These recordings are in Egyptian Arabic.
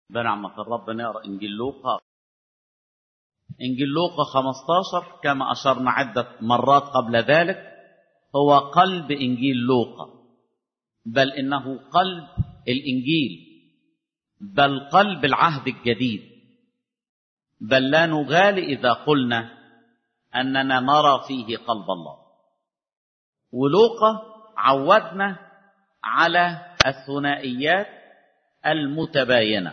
بنعمة الرب نقرأ إنجيل لوقا إنجيل لوقا 15 كما أشرنا عدة مرات قبل ذلك هو قلب إنجيل لوقا بل إنه قلب الإنجيل بل قلب العهد الجديد بل لا نغالي إذا قلنا أننا نرى فيه قلب الله ولوقا عودنا على الثنائيات المتباينه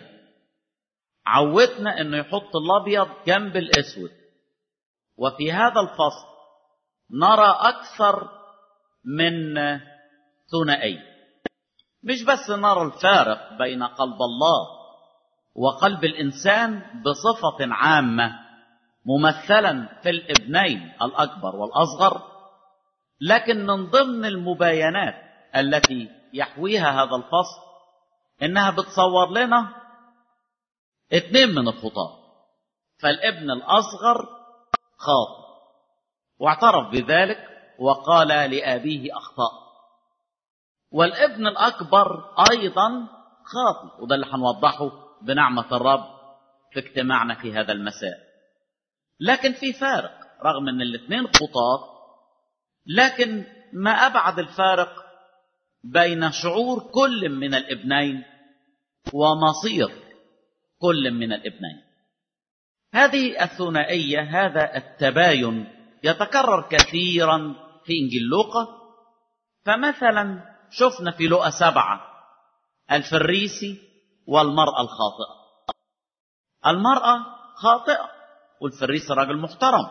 عودنا انه يحط الابيض جنب الاسود وفي هذا الفصل نرى اكثر من ثنائي مش بس نرى الفارق بين قلب الله وقلب الانسان بصفه عامه ممثلا في الابنين الاكبر والاصغر لكن من ضمن المباينات التي يحويها هذا الفصل انها بتصور لنا اتنين من الخطاة فالابن الاصغر خاطئ واعترف بذلك وقال لابيه اخطأ والابن الاكبر ايضا خاطئ وده اللي هنوضحه بنعمه الرب في اجتماعنا في هذا المساء لكن في فارق رغم ان الاثنين خطاة لكن ما ابعد الفارق بين شعور كل من الابنين ومصير كل من الابنين هذه الثنائيه هذا التباين يتكرر كثيرا في انجيل لوقا فمثلا شفنا في لوقا سبعه الفريسي والمراه الخاطئه المراه خاطئه والفريسي راجل محترم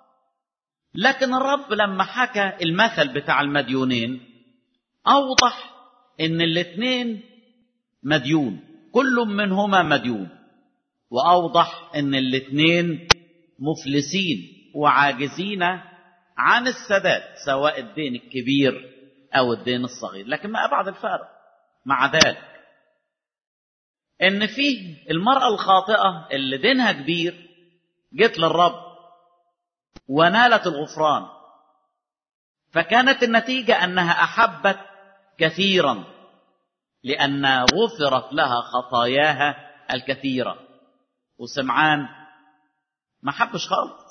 لكن الرب لما حكى المثل بتاع المديونين اوضح ان الاثنين مديون كل منهما مديون واوضح ان الاثنين مفلسين وعاجزين عن السداد سواء الدين الكبير او الدين الصغير لكن ما ابعد الفارق مع ذلك ان فيه المراه الخاطئه اللي دينها كبير جت للرب ونالت الغفران فكانت النتيجه انها احبت كثيرا لان غفرت لها خطاياها الكثيره وسمعان ما حبش خالص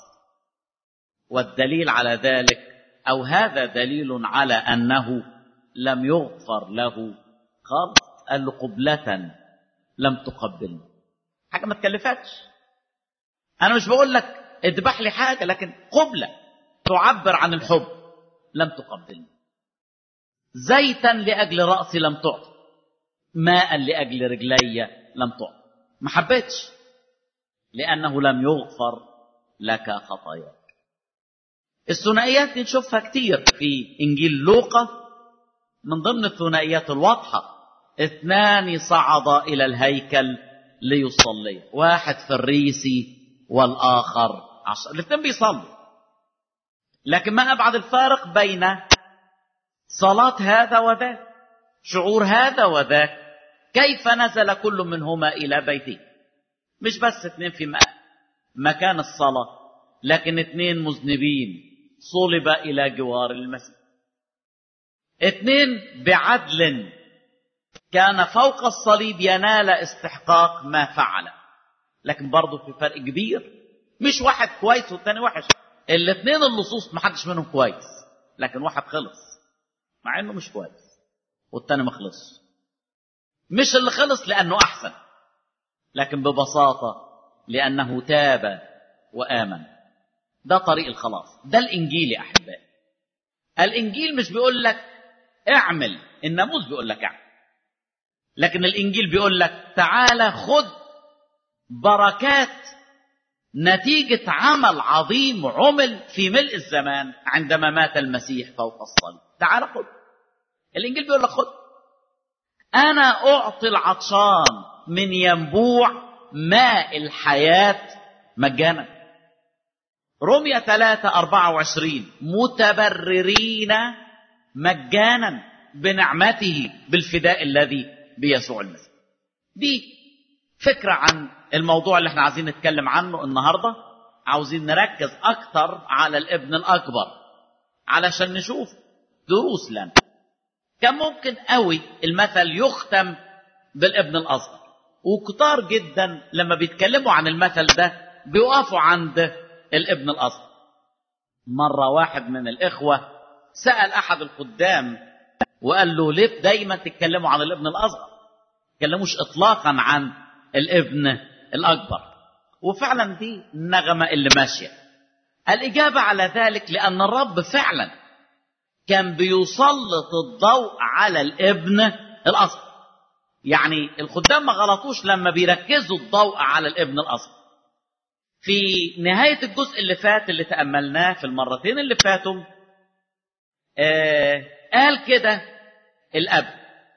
والدليل على ذلك او هذا دليل على انه لم يغفر له خالص قال له قبلة لم تقبلني حاجة ما تكلفتش أنا مش بقول لك اذبح لي حاجة لكن قبلة تعبر عن الحب لم تقبلني زيتا لأجل رأسي لم تعطي ماء لأجل رجلي لم تعطي ما حبيتش لأنه لم يغفر لك خطاياك الثنائيات دي نشوفها كتير في إنجيل لوقا من ضمن الثنائيات الواضحة اثنان صعدا إلى الهيكل ليصلي واحد فريسي والآخر عشر الاثنين بيصلوا لكن ما أبعد الفارق بين صلاة هذا وذاك شعور هذا وذاك كيف نزل كل منهما إلى بيته مش بس اثنين في مكان الصلاة لكن اثنين مذنبين صلب إلى جوار المسيح اثنين بعدل كان فوق الصليب ينال استحقاق ما فعل لكن برضه في فرق كبير مش واحد كويس والتاني وحش الاثنين اللصوص ما حدش منهم كويس لكن واحد خلص مع انه مش كويس والتاني ما خلصش مش اللي خلص لانه احسن لكن ببساطه لانه تاب وامن ده طريق الخلاص ده الانجيل يا احبائي الانجيل مش بيقول لك اعمل الناموس بيقول لك اعمل لكن الانجيل بيقول لك تعالى خد بركات نتيجة عمل عظيم عمل في ملء الزمان عندما مات المسيح فوق الصليب تعال خد الانجيل بيقول لك خد انا اعطي العطشان من ينبوع ماء الحياة مجانا رمية 3 24 متبررين مجانا بنعمته بالفداء الذي بيسوع المسيح دي فكرة عن الموضوع اللي احنا عايزين نتكلم عنه النهاردة عاوزين نركز أكتر على الابن الأكبر علشان نشوف دروس لنا كان ممكن قوي المثل يختم بالابن الأصغر وكتار جدا لما بيتكلموا عن المثل ده بيقفوا عند الابن الاصغر مره واحد من الاخوه سال احد الخدام وقال له ليه دايما تتكلموا عن الابن الاصغر تتكلموش اطلاقا عن الابن الاكبر وفعلا دي النغمه اللي ماشيه الاجابه على ذلك لان الرب فعلا كان بيسلط الضوء على الابن الاصغر يعني الخدام ما غلطوش لما بيركزوا الضوء على الابن الاصغر في نهايه الجزء اللي فات اللي تاملناه في المرتين اللي فاتوا آه قال كده الاب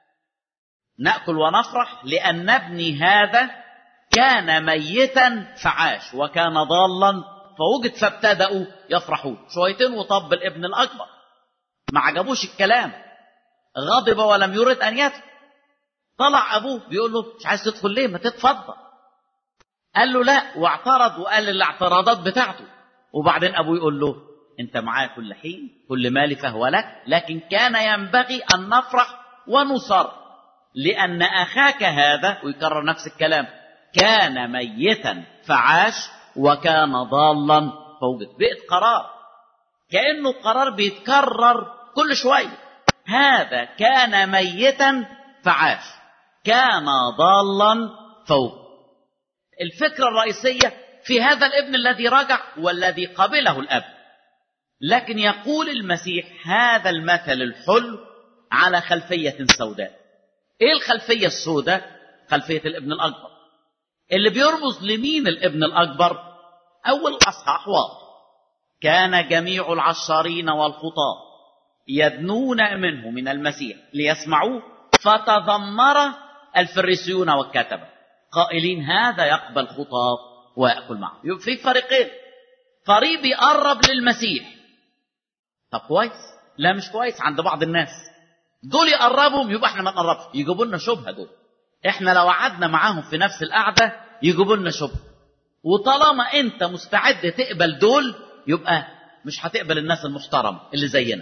ناكل ونفرح لان ابني هذا كان ميتا فعاش وكان ضالا فوجد فابتدأوا يفرحون شويتين وطب الابن الأكبر ما عجبوش الكلام غضب ولم يرد أن يدخل طلع أبوه بيقول له مش عايز تدخل ليه ما تتفضل قال له لا واعترض وقال الاعتراضات بتاعته وبعدين أبوه يقول له أنت معايا كل حين كل مالي فهو لك لكن كان ينبغي أن نفرح ونصر لأن أخاك هذا ويكرر نفس الكلام كان ميتا فعاش وكان ضالا فوجد بقت قرار كأنه قرار بيتكرر كل شوية هذا كان ميتا فعاش كان ضالا فوجد الفكرة الرئيسية في هذا الابن الذي رجع والذي قبله الأب لكن يقول المسيح هذا المثل الحلو على خلفية سوداء ايه الخلفية السوداء خلفية الابن الأكبر اللي بيرمز لمين الابن الأكبر أول أصحاح واضح كان جميع العشارين والخطاة يدنون منه من المسيح ليسمعوه فتذمر الفريسيون والكتبة قائلين هذا يقبل خطاة ويأكل معه يبقى في فريقين فريق بيقرب للمسيح طب كويس لا مش كويس عند بعض الناس دول يقربهم يبقى احنا ما نقربش يجيبوا لنا شبهه دول احنا لو قعدنا معاهم في نفس القعده يجيبوا لنا شبهه وطالما انت مستعد تقبل دول يبقى مش هتقبل الناس المحترمه اللي زينا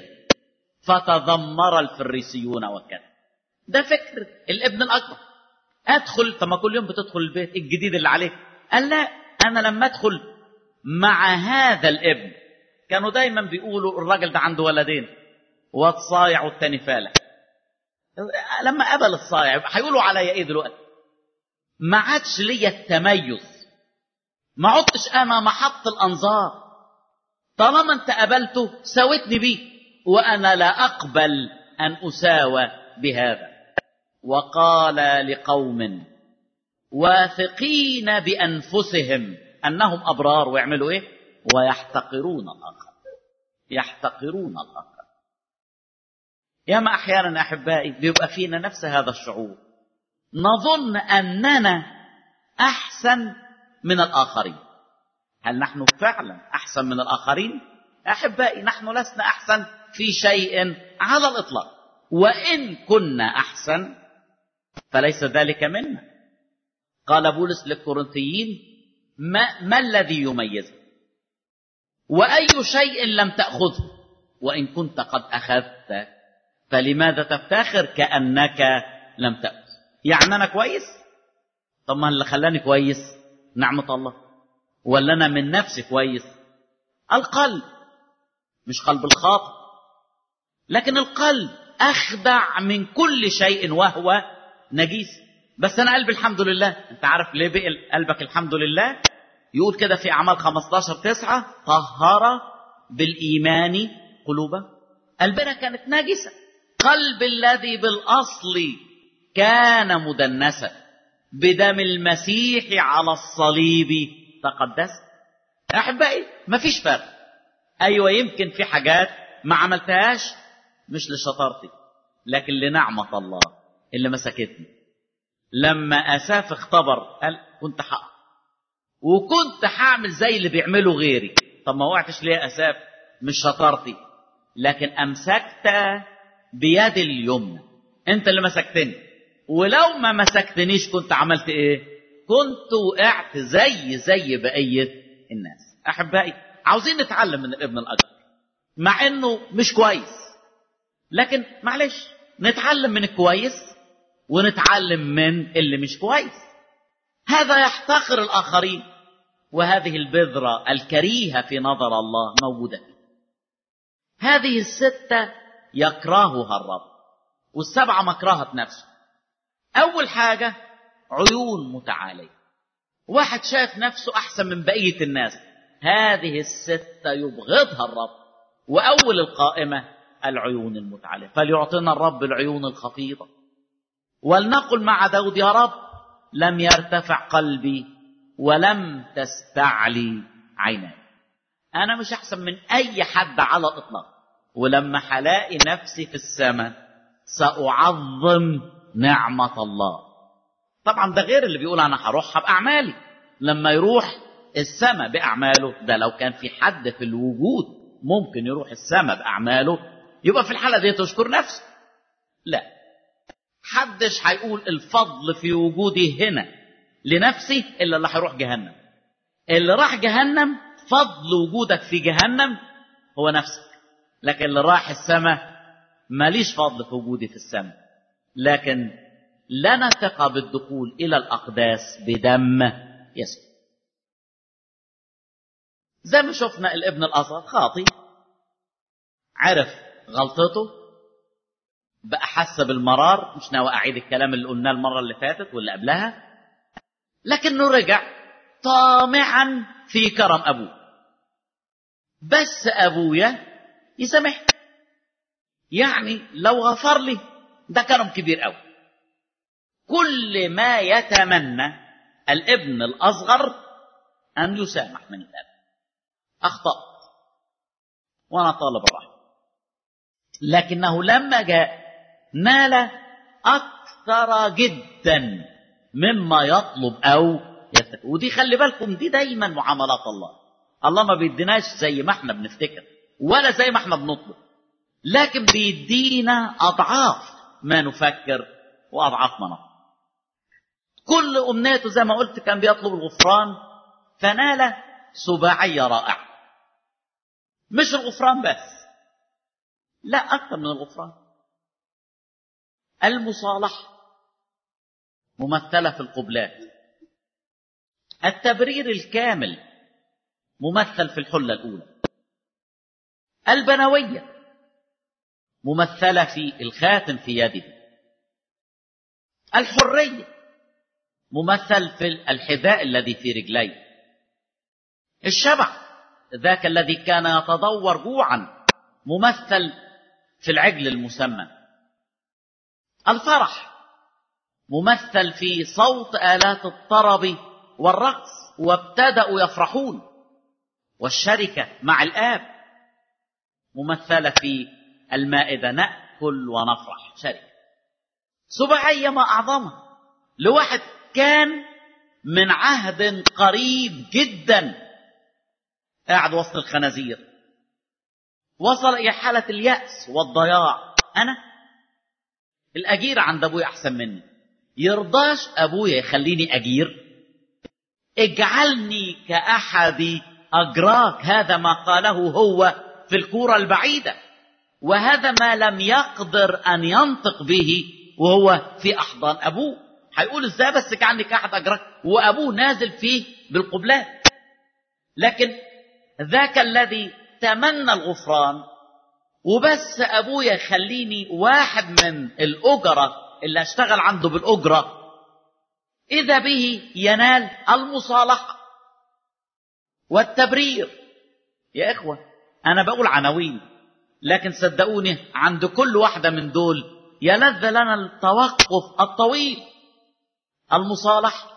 فتذمر الفريسيون وكذا ده فكر الابن الاكبر ادخل طب ما كل يوم بتدخل البيت الجديد اللي عليك قال لا انا لما ادخل مع هذا الابن كانوا دايما بيقولوا الراجل ده عنده ولدين واد صايع والتاني فالح لما قبل الصايع هيقولوا عليا ايه دلوقتي ما عادش ليا التميز ما عدتش انا محط الانظار طالما انت قبلته ساوتني بيه وانا لا اقبل ان اساوى بهذا وقال لقوم واثقين بانفسهم انهم ابرار ويعملوا ايه ويحتقرون الاخر يحتقرون الاخر ياما احيانا احبائي بيبقى فينا نفس هذا الشعور نظن اننا احسن من الاخرين هل نحن فعلا احسن من الاخرين احبائي نحن لسنا احسن في شيء على الاطلاق وان كنا احسن فليس ذلك منا قال بولس للكورنثيين ما, ما الذي يميزك واي شيء لم تاخذه وان كنت قد اخذت فلماذا تفتخر كانك لم تاخذ يعني انا كويس طب ما اللي خلاني كويس نعمه الله ولا انا من نفسي كويس القلب مش قلب الخاطئ لكن القلب اخدع من كل شيء وهو نجيس بس انا قلبي الحمد لله انت عارف ليه بقى قلبك الحمد لله يقول كده في اعمال 15 9 طهر بالايمان قلوبا قلبنا كانت نجسه قلب الذي بالاصل كان مدنسا بدم المسيح على الصليب تقدس احبائي مفيش فرق ايوه يمكن في حاجات ما عملتهاش مش لشطارتي لكن لنعمه الله اللي مسكتني لما اساف اختبر قال كنت حق وكنت هعمل زي اللي بيعمله غيري طب ما وقعتش ليه اساف مش شطارتي لكن امسكت بيد اليمنى انت اللي مسكتني ولو ما مسكتنيش كنت عملت ايه كنت وقعت زي زي بقيه الناس احبائي عاوزين نتعلم من الابن الاكبر مع انه مش كويس لكن معلش نتعلم من الكويس ونتعلم من اللي مش كويس هذا يحتقر الآخرين وهذه البذرة الكريهة في نظر الله موجودة فيه هذه الستة يكرهها الرب والسبعة مكرهة نفسه أول حاجة عيون متعالية واحد شايف نفسه أحسن من بقية الناس هذه الستة يبغضها الرب وأول القائمة العيون المتعالية فليعطينا الرب العيون الخفيضة ولنقل مع داود يا رب لم يرتفع قلبي ولم تستعلي عيناي أنا مش أحسن من أي حد على الإطلاق ولما هلاقي نفسي في السماء سأعظم نعمة الله طبعا ده غير اللي بيقول أنا هروحها بأعمالي لما يروح السماء بأعماله ده لو كان في حد في الوجود ممكن يروح السماء بأعماله يبقى في الحالة دي تشكر نفسه لا حدش هيقول الفضل في وجودي هنا لنفسي إلا اللي هيروح جهنم اللي راح جهنم فضل وجودك في جهنم هو نفسك لكن اللي راح السماء ماليش فضل في وجودي في السماء لكن لنا ثقة بالدخول إلى الأقداس بدم يسوع زي ما شفنا الابن الأصغر خاطي عرف غلطته بقى حس بالمرار مش ناوي أعيد الكلام اللي قلناه المرة اللي فاتت واللي قبلها لكنه رجع طامعا في كرم أبوه بس أبويا يسامحني يعني لو غفر لي ده كرم كبير قوي كل ما يتمنى الابن الأصغر أن يسامح من الأب أخطأت وأنا طالب الرحمة لكنه لما جاء نال أكثر جدا مما يطلب أو يستفيد ودي خلي بالكم دي دايما معاملات الله الله ما بيديناش زي ما احنا بنفتكر ولا زي ما احنا بنطلب لكن بيدينا أضعاف ما نفكر وأضعاف ما نطلب كل أمنيته زي ما قلت كان بيطلب الغفران فنال سباعية رائعة مش الغفران بس لا أكثر من الغفران المصالحة ممثلة في القبلات التبرير الكامل ممثل في الحلة الأولى البنوية ممثلة في الخاتم في يده الحرية ممثل في الحذاء الذي في رجليه الشبع ذاك الذي كان يتدور جوعا ممثل في العجل المسمى الفرح ممثل في صوت آلات الطرب والرقص وابتدأوا يفرحون والشركة مع الآب ممثلة في المائدة نأكل ونفرح شركة سبعية ما أعظمها لواحد كان من عهد قريب جدا قاعد وسط الخنازير وصل إلى حالة اليأس والضياع أنا الأجير عند أبويا أحسن مني يرضاش أبويا يخليني أجير اجعلني كأحد أجراك هذا ما قاله هو في الكورة البعيدة وهذا ما لم يقدر أن ينطق به وهو في أحضان أبوه هيقول ازاي بس كعني كأحد أجراك وأبوه نازل فيه بالقبلات لكن ذاك الذي تمنى الغفران وبس أبويا يخليني واحد من الأجرة اللي أشتغل عنده بالأجرة إذا به ينال المصالحة والتبرير يا إخوة أنا بقول عناوين لكن صدقوني عند كل واحدة من دول يلذ لنا التوقف الطويل المصالحة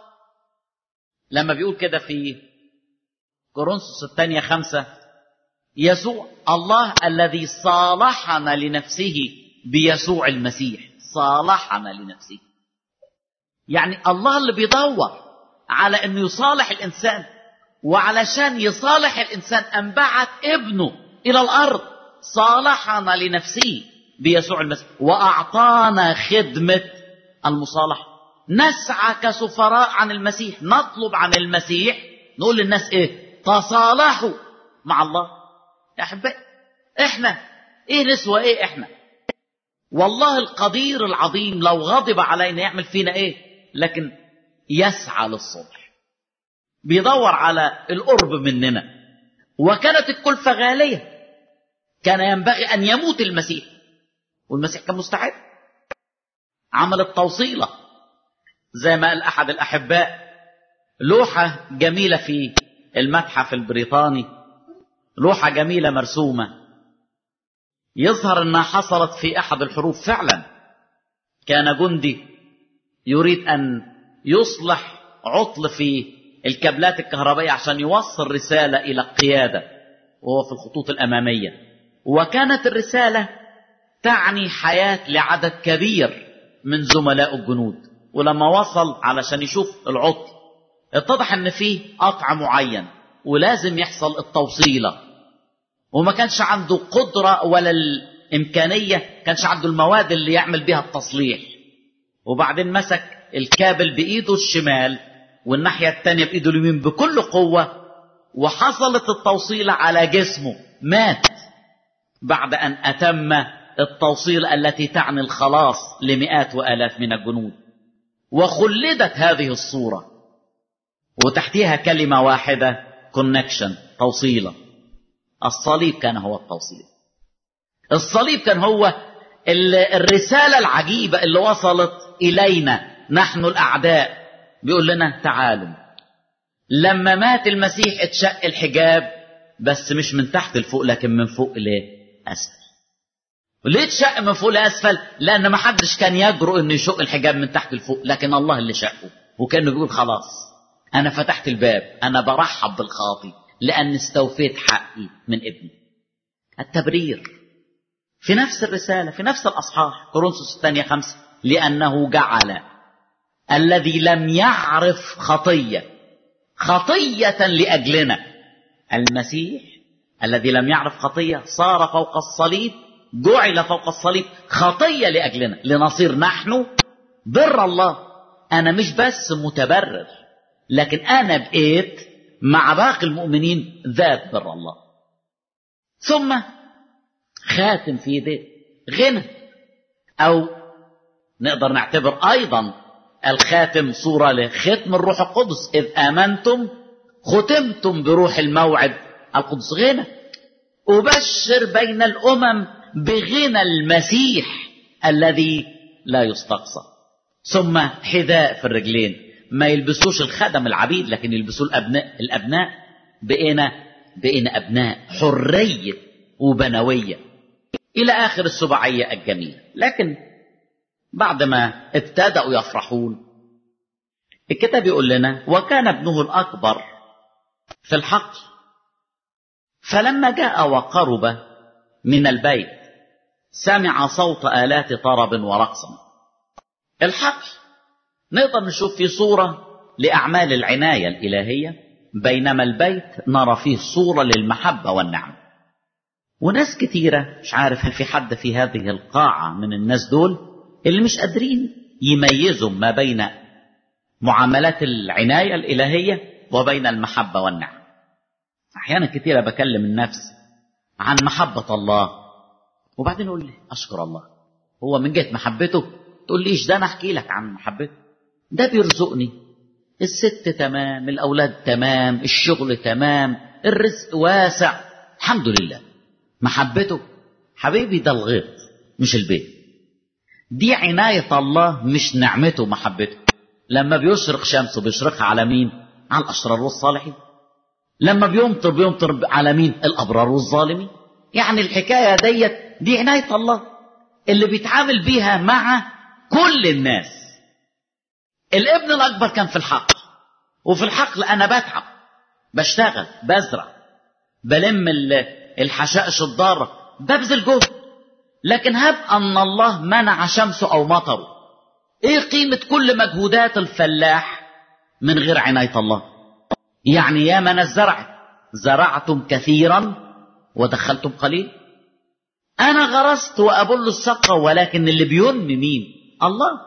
لما بيقول كده في كورنثوس الثانية خمسة يسوع الله الذي صالحنا لنفسه بيسوع المسيح صالحنا لنفسه يعني الله اللي بيدور على انه يصالح الانسان وعلشان يصالح الانسان ان بعت ابنه الى الارض صالحنا لنفسه بيسوع المسيح واعطانا خدمه المصالحه نسعى كسفراء عن المسيح نطلب عن المسيح نقول للناس ايه تصالحوا مع الله يا احبائي احنا ايه نسوى ايه احنا والله القدير العظيم لو غضب علينا يعمل فينا ايه لكن يسعى للصلح بيدور على القرب مننا وكانت الكلفة غالية كان ينبغي أن يموت المسيح والمسيح كان مستعد عمل التوصيلة زي ما قال أحد الأحباء لوحة جميلة في المتحف البريطاني لوحة جميلة مرسومة يظهر أنها حصلت في أحد الحروب فعلا كان جندي يريد أن يصلح عطل في الكابلات الكهربائية عشان يوصل رسالة إلى القيادة وهو في الخطوط الأمامية وكانت الرسالة تعني حياة لعدد كبير من زملاء الجنود ولما وصل علشان يشوف العطل اتضح ان فيه قطع معين ولازم يحصل التوصيلة وما كانش عنده قدرة ولا الإمكانية كانش عنده المواد اللي يعمل بها التصليح وبعدين مسك الكابل بإيده الشمال والناحية التانية بإيده اليمين بكل قوة وحصلت التوصيلة على جسمه مات بعد أن أتم التوصيل التي تعني الخلاص لمئات وآلاف من الجنود وخلدت هذه الصورة وتحتها كلمة واحدة كونكشن توصيلة الصليب كان هو التوصيل الصليب كان هو الرسالة العجيبة اللي وصلت إلينا نحن الأعداء بيقول لنا تعالوا لما مات المسيح اتشق الحجاب بس مش من تحت لفوق لكن من فوق لأسفل ليه اتشق من فوق لأسفل لأن ما حدش كان يجرؤ إنه يشق الحجاب من تحت لفوق لكن الله اللي شقه وكانه بيقول خلاص أنا فتحت الباب أنا برحب بالخاطي لأن استوفيت حقي من ابني التبرير في نفس الرسالة في نفس الأصحاح كورنثوس الثانية خمسة لأنه جعل الذي لم يعرف خطية خطية لأجلنا المسيح الذي لم يعرف خطية صار فوق الصليب جعل فوق الصليب خطية لأجلنا لنصير نحن بر الله أنا مش بس متبرر لكن أنا بقيت مع باقي المؤمنين ذات بر الله ثم خاتم في يديه غنى أو نقدر نعتبر أيضا الخاتم صورة لختم الروح القدس إذ آمنتم ختمتم بروح الموعد القدس غنى أبشر بين الأمم بغنى المسيح الذي لا يستقصى ثم حذاء في الرجلين ما يلبسوش الخدم العبيد لكن يلبسوه الأبناء الأبناء بقينا بقينا أبناء حرية وبنوية إلى آخر السبعية الجميلة لكن بعد ما ابتدأوا يفرحون الكتاب يقول لنا وكان ابنه الأكبر في الحقل فلما جاء وقرب من البيت سمع صوت آلات طرب ورقص الحقل نقدر نشوف فيه صورة لأعمال العناية الإلهية بينما البيت نرى فيه صورة للمحبة والنعم وناس كتيرة مش عارف هل في حد في هذه القاعة من الناس دول اللي مش قادرين يميزوا ما بين معاملات العناية الإلهية وبين المحبة والنعم أحيانا كتيرة بكلم النفس عن محبة الله وبعدين يقول لي أشكر الله هو من جهة محبته تقول ليش ده أنا أحكي لك عن محبته ده بيرزقني الست تمام الأولاد تمام الشغل تمام الرزق واسع الحمد لله محبته حبيبي ده الغيط مش البيت دي عناية الله مش نعمته محبته لما بيشرق شمسه بيشرقها على مين على الأشرار والصالحين لما بيمطر بيمطر على مين الأبرار والظالمين يعني الحكاية ديت دي عناية الله اللي بيتعامل بيها مع كل الناس الابن الأكبر كان في الحقل وفي الحقل أنا بتعب بشتغل بزرع بلم الحشائش الضارة ببذل جهد لكن هب أن الله منع شمسه أو مطره إيه قيمة كل مجهودات الفلاح من غير عناية الله يعني يا من الزرع زرعتم كثيرا ودخلتم قليل أنا غرست وأبل السقة ولكن اللي بينمي مين الله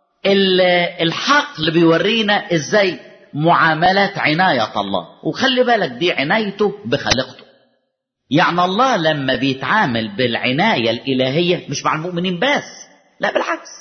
الحقل بيورينا ازاي معاملات عناية الله وخلي بالك دي عنايته بخلقته يعني الله لما بيتعامل بالعناية الإلهية مش مع المؤمنين بس لا بالعكس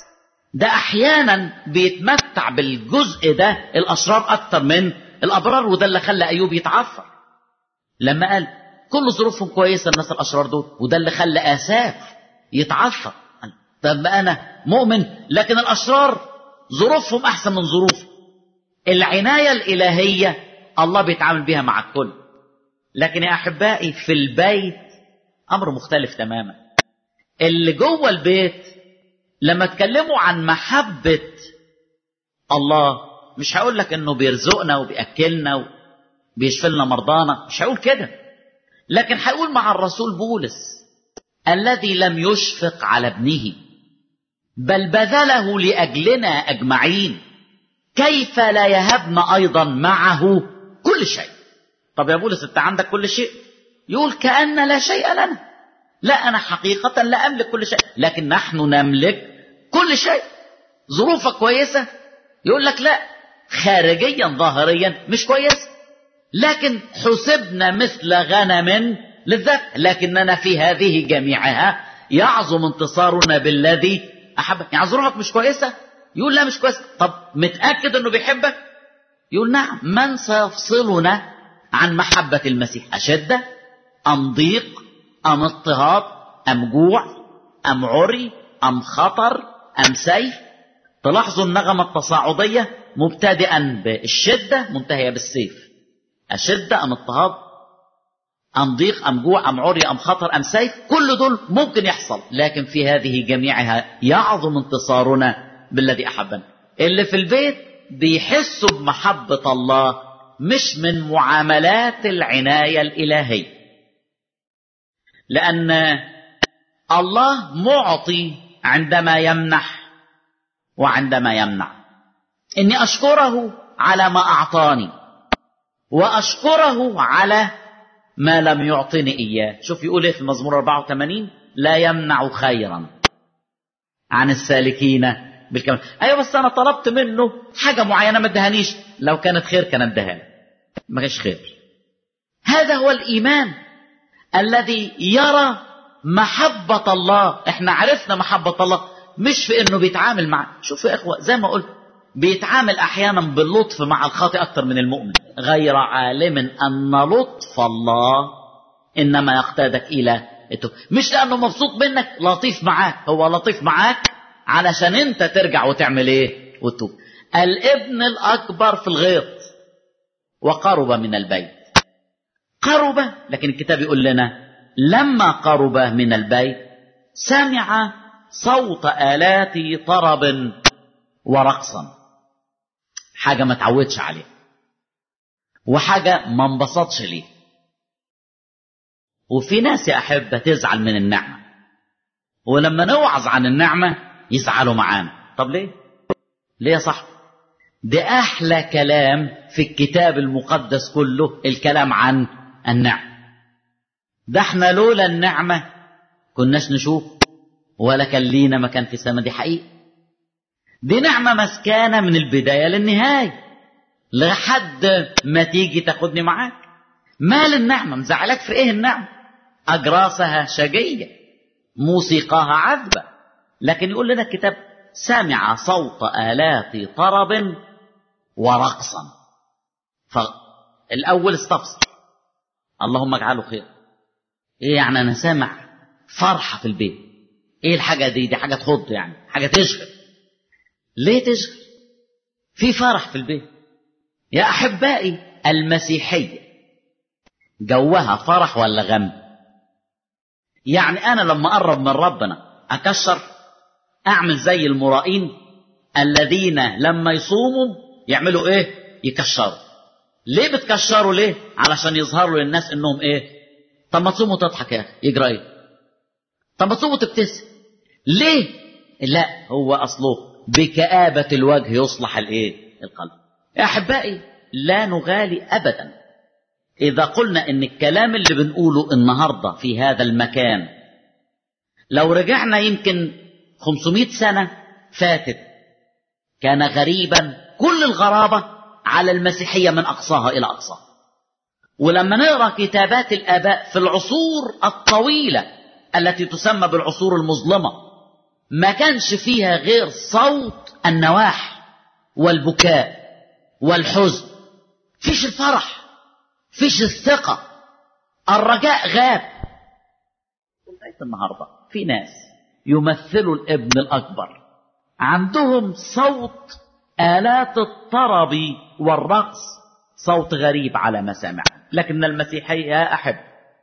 ده احيانا بيتمتع بالجزء ده الاشرار اكتر من الابرار وده اللي خلى ايوب يتعفر لما قال كل ظروفهم كويسه الناس الاشرار دول وده اللي خلى اساف يتعفر طب انا مؤمن لكن الاشرار ظروفهم احسن من ظروفي العنايه الالهيه الله بيتعامل بيها مع الكل لكن يا احبائي في البيت امر مختلف تماما اللي جوه البيت لما اتكلموا عن محبه الله مش هقول لك انه بيرزقنا وبياكلنا وبيشفي لنا مرضانا مش هقول كده لكن هقول مع الرسول بولس الذي لم يشفق على ابنه بل بذله لاجلنا اجمعين كيف لا يهبنا ايضا معه كل شيء طب يا بولس انت عندك كل شيء يقول كأن لا شيء لنا لا أنا حقيقة لا أملك كل شيء لكن نحن نملك كل شيء ظروفك كويسة يقول لك لا خارجيا ظاهريا مش كويس لكن حسبنا مثل غنم للذات لكننا في هذه جميعها يعظم انتصارنا بالذي أحب يعني ظروفك مش كويسة يقول لا مش كويس طب متأكد أنه بيحبك يقول نعم من سيفصلنا عن محبة المسيح أشدة أم ضيق أم اضطهاد أم جوع أم عري أم خطر أم سيف تلاحظوا النغمة التصاعدية مبتدئا بالشدة منتهية بالسيف أشدة أم اضطهاد أم ضيق أم جوع أم عري أم خطر أم سيف كل دول ممكن يحصل لكن في هذه جميعها يعظم انتصارنا بالذي أحبنا اللي في البيت بيحسوا بمحبة الله مش من معاملات العناية الإلهية لأن الله معطي عندما يمنح وعندما يمنع إني أشكره على ما أعطاني وأشكره على ما لم يعطني إياه شوف يقول إيه في المزمور 84 لا يمنع خيرا عن السالكين بالكمال أيوة بس أنا طلبت منه حاجة معينة ما ادهانيش لو كانت خير كان ادهاني ما كانش خير هذا هو الإيمان الذي يرى محبة الله احنا عرفنا محبة الله مش في انه بيتعامل مع شوفوا يا اخوة زي ما قلت بيتعامل احيانا باللطف مع الخاطئ اكتر من المؤمن غير عالم ان لطف الله انما يقتادك الى التوب مش لانه مبسوط منك لطيف معاك هو لطيف معاك علشان انت ترجع وتعمل ايه وتوب الابن الاكبر في الغيط وقرب من البيت قرب لكن الكتاب يقول لنا لما قرب من البيت سمع صوت آلات طرب ورقصا حاجة ما تعودش عليها وحاجة ما انبسطش ليه وفي ناس يا أحبة تزعل من النعمة ولما نوعظ عن النعمة يزعلوا معانا طب ليه ليه يا صاحبي ده أحلى كلام في الكتاب المقدس كله الكلام عن النعمة ده احنا لولا النعمة كناش نشوف ولا كان لينا مكان في السماء دي حقيقة دي نعمة مسكانة من البداية للنهاية لحد ما تيجي تاخدني معاك مال النعمة مزعلك في ايه النعمة أجراسها شجية موسيقاها عذبة لكن يقول لنا الكتاب سمع صوت آلات طرب ورقصا فالأول استفسر اللهم اجعله خير ايه يعني انا سامع فرحة في البيت ايه الحاجة دي دي حاجة تخض يعني حاجة تشغل ليه تشغل في فرح في البيت يا احبائي المسيحية جوها فرح ولا غم يعني انا لما اقرب من ربنا اكشر اعمل زي المرائين الذين لما يصوموا يعملوا ايه يكشروا ليه بتكشروا ليه علشان يظهروا للناس انهم ايه طب ما تصوموا تضحك يا اخي يجرى ايه طب ما تصوموا تبتسم ليه لا هو اصله بكآبة الوجه يصلح الايه القلب يا احبائي لا نغالي ابدا اذا قلنا ان الكلام اللي بنقوله النهارده في هذا المكان لو رجعنا يمكن 500 سنة فاتت كان غريبا كل الغرابة على المسيحية من أقصاها إلى أقصاها ولما نقرأ كتابات الآباء في العصور الطويلة التي تسمى بالعصور المظلمة ما كانش فيها غير صوت النواح والبكاء والحزن فيش الفرح فيش الثقة الرجاء غاب لغاية النهاردة في ناس يمثلوا الابن الأكبر عندهم صوت آلات الطرب والرقص صوت غريب على مسامع لكن المسيحية يا أحب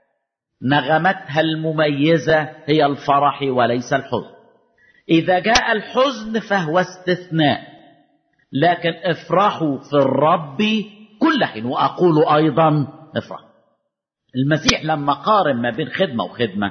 نغمتها المميزة هي الفرح وليس الحزن إذا جاء الحزن فهو استثناء لكن افرحوا في الرب كل حين وأقول أيضا افرح المسيح لما قارن ما بين خدمة وخدمة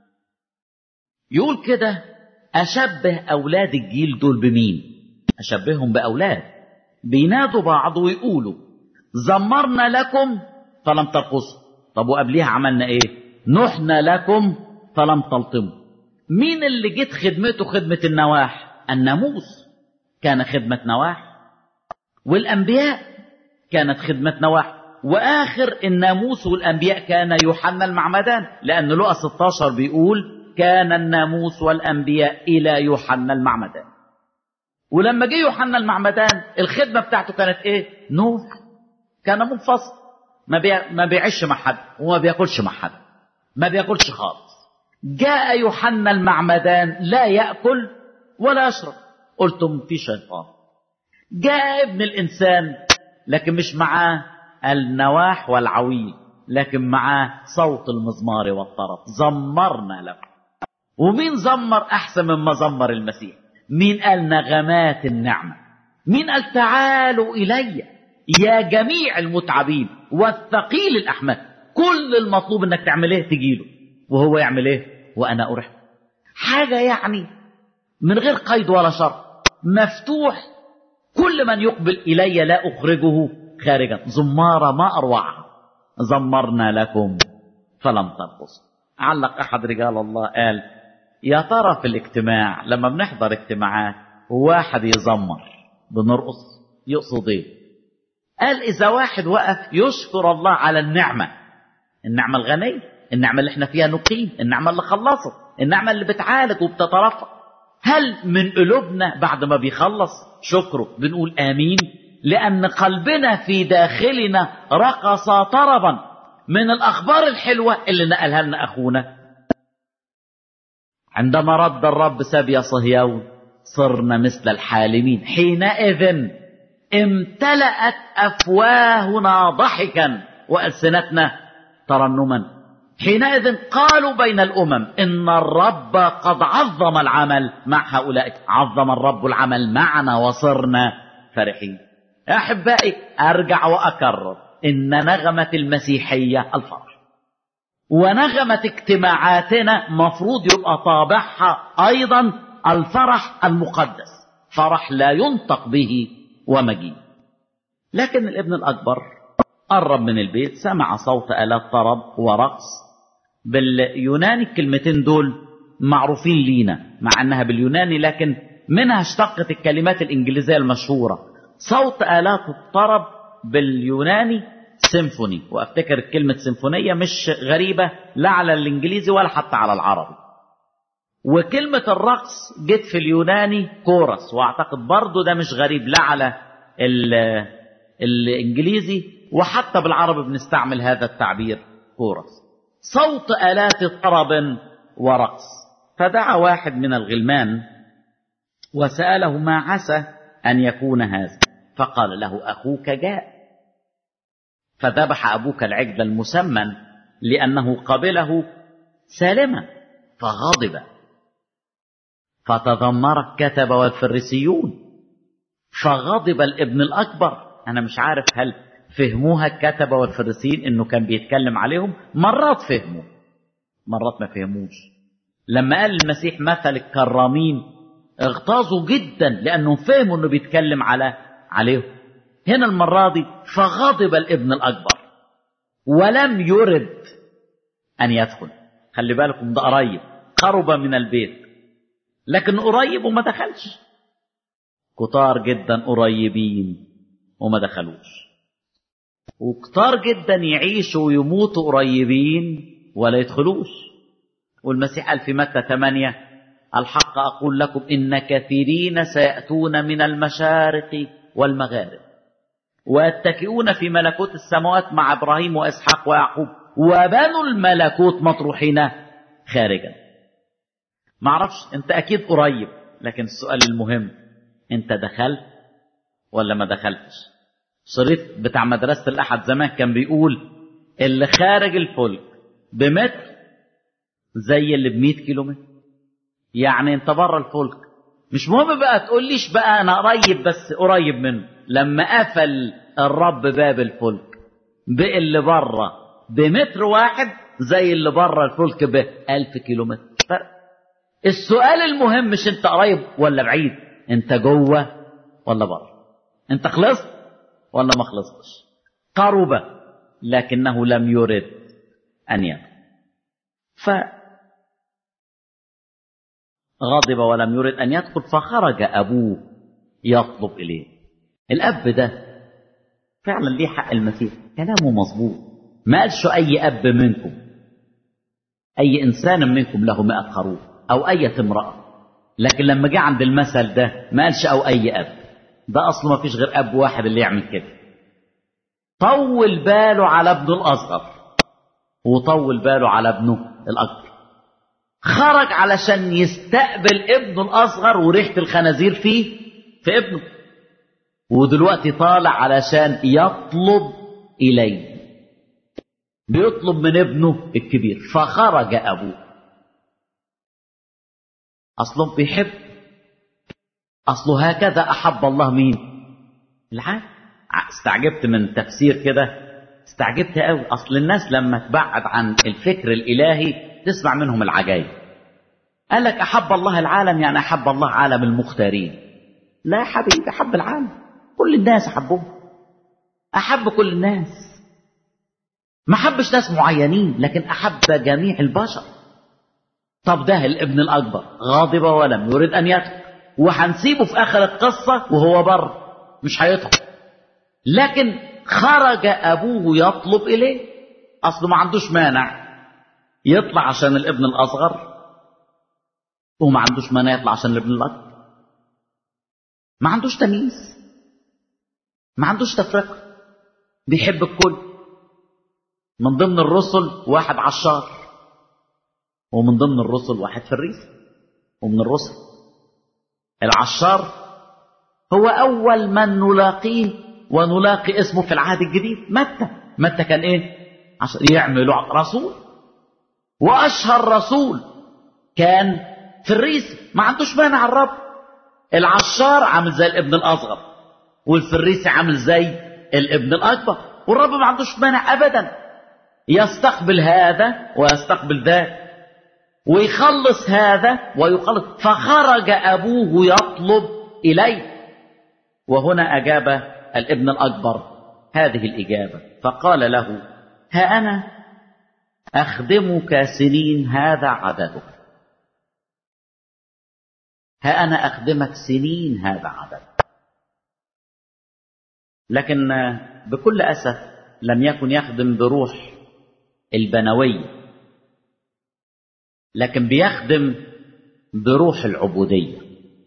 يقول كده أشبه أولاد الجيل دول بمين أشبههم بأولاد بينادوا بعض ويقولوا زمرنا لكم فلم ترقصوا طب وقبليها عملنا ايه نحنا لكم فلم تلطموا مين اللي جت خدمته خدمة النواح الناموس كان خدمة نواح والأنبياء كانت خدمة نواح وآخر الناموس والأنبياء كان يوحنا المعمدان لأن لقى 16 بيقول كان الناموس والأنبياء إلى يوحنا المعمدان ولما جه يوحنا المعمدان الخدمة بتاعته كانت إيه؟ نوح كان منفصل ما بي... ما بيعيش مع حد وما بياكلش مع حد ما بياكلش خالص جاء يوحنا المعمدان لا ياكل ولا يشرب قلتم في شيطان جاء ابن الانسان لكن مش معاه النواح والعويل لكن معاه صوت المزمار والطرب زمرنا له ومين زمر احسن مما زمر المسيح مين قال نغمات النعمه مين قال تعالوا الي يا جميع المتعبين والثقيل الاحمال كل المطلوب انك تعمل ايه تجيله وهو يعمل ايه وانا ارح حاجه يعني من غير قيد ولا شرط مفتوح كل من يقبل الي لا اخرجه خارجا زماره ما اروعها زمرنا لكم فلم ترقصوا علق احد رجال الله قال يا ترى في الاجتماع لما بنحضر اجتماعات واحد يزمر بنرقص يقصد ايه قال إذا واحد وقف يشكر الله على النعمة النعمة الغنية النعمة اللي احنا فيها نقيم النعمة اللي خلصت النعمة اللي بتعالج وبتترفع هل من قلوبنا بعد ما بيخلص شكره بنقول آمين لأن قلبنا في داخلنا رقص طربا من الأخبار الحلوة اللي نقلها لنا أخونا عندما رد الرب سبي صهيون صرنا مثل الحالمين حينئذ امتلأت أفواهنا ضحكا وألسنتنا ترنما حينئذ قالوا بين الأمم إن الرب قد عظم العمل مع هؤلاء عظم الرب العمل معنا وصرنا فرحين أحبائي أرجع وأكرر إن نغمة المسيحية الفرح ونغمة اجتماعاتنا مفروض يبقى طابعها أيضا الفرح المقدس فرح لا ينطق به ومجيء لكن الابن الأكبر قرب من البيت سمع صوت آلات طرب ورقص باليوناني الكلمتين دول معروفين لينا مع أنها باليوناني لكن منها اشتقت الكلمات الإنجليزية المشهورة صوت آلات الطرب باليوناني سيمفوني وأفتكر كلمة سيمفونية مش غريبة لا على الإنجليزي ولا حتى على العربي وكلمة الرقص جت في اليوناني كورس واعتقد برضو ده مش غريب لا على الانجليزي وحتى بالعربي بنستعمل هذا التعبير كورس صوت آلات طرب ورقص فدعا واحد من الغلمان وسأله ما عسى أن يكون هذا فقال له أخوك جاء فذبح أبوك العجل المسمن لأنه قبله سالما فغضب فتذمر الكتب والفريسيون فغضب الابن الأكبر أنا مش عارف هل فهموها الكتبة والفريسيين إنه كان بيتكلم عليهم مرات فهموا مرات ما فهموش لما قال المسيح مثل الكرامين اغتاظوا جدا لأنهم فهموا إنه بيتكلم على عليهم هنا المرة دي فغضب الابن الأكبر ولم يرد أن يدخل خلي بالكم ده قريب قرب من البيت لكن قريب وما دخلش كتار جدا قريبين وما دخلوش وكتار جدا يعيشوا ويموتوا قريبين ولا يدخلوش والمسيح قال في متى 8 الحق أقول لكم إن كثيرين سيأتون من المشارق والمغارب ويتكئون في ملكوت السماوات مع إبراهيم وإسحاق ويعقوب وبنو الملكوت مطروحين خارجا معرفش انت أكيد قريب لكن السؤال المهم انت دخلت ولا ما دخلتش شريط بتاع مدرسة الأحد زمان كان بيقول اللي خارج الفلك بمتر زي اللي بمئة كيلو متر يعني انت بره الفلك مش مهم بقى تقوليش بقى انا قريب بس قريب منه لما قفل الرب باب الفلك بقى اللي بره بمتر واحد زي اللي بره الفلك بألف كيلو متر فرق السؤال المهم مش انت قريب ولا بعيد انت جوه ولا بره انت خلصت ولا ما خلصتش قرب لكنه لم يرد ان يدخل ف غضب ولم يرد ان يدخل فخرج ابوه يطلب اليه الاب ده فعلا ليه حق المسيح كلامه مظبوط ما قالش اي اب منكم اي انسان منكم له مئة خروف او اية امرأة لكن لما جه عند المثل ده ما قالش او اي اب ده اصله ما فيش غير اب واحد اللي يعمل كده طول باله على ابنه الاصغر وطول باله على ابنه الاكبر خرج علشان يستقبل ابنه الاصغر وريحه الخنازير فيه في ابنه ودلوقتي طالع علشان يطلب اليه بيطلب من ابنه الكبير فخرج ابوه اصله بيحب اصله هكذا احب الله مين العالم استعجبت من تفسير كده استعجبت قوي اصل الناس لما تبعد عن الفكر الالهي تسمع منهم العجائب قال لك احب الله العالم يعني احب الله عالم المختارين لا يا حبيبي احب العالم كل الناس احبهم احب كل الناس ما حبش ناس معينين لكن احب جميع البشر طب ده الابن الاكبر غاضب ولم يريد ان يدخل وهنسيبه في اخر القصه وهو بر مش هيدخل لكن خرج ابوه يطلب اليه اصله ما عندوش مانع يطلع عشان الابن الاصغر وما عندوش مانع يطلع عشان الابن الاكبر ما عندوش تمييز ما عندوش تفرقه بيحب الكل من ضمن الرسل واحد عشار ومن ضمن الرسل واحد فريس ومن الرسل العشار هو اول من نلاقيه ونلاقي اسمه في العهد الجديد متى متى كان ايه عشان يعملوا رسول واشهر رسول كان فريسي ما عندوش مانع الرب العشار عامل زي الابن الاصغر والفريسي عامل زي الابن الاكبر والرب ما عندوش مانع ابدا يستقبل هذا ويستقبل ذاك ويخلص هذا ويخلص فخرج ابوه يطلب اليه وهنا اجاب الابن الاكبر هذه الاجابه فقال له ها انا اخدمك سنين هذا عددك ها انا اخدمك سنين هذا عددك لكن بكل اسف لم يكن يخدم بروح البنويه لكن بيخدم بروح العبوديه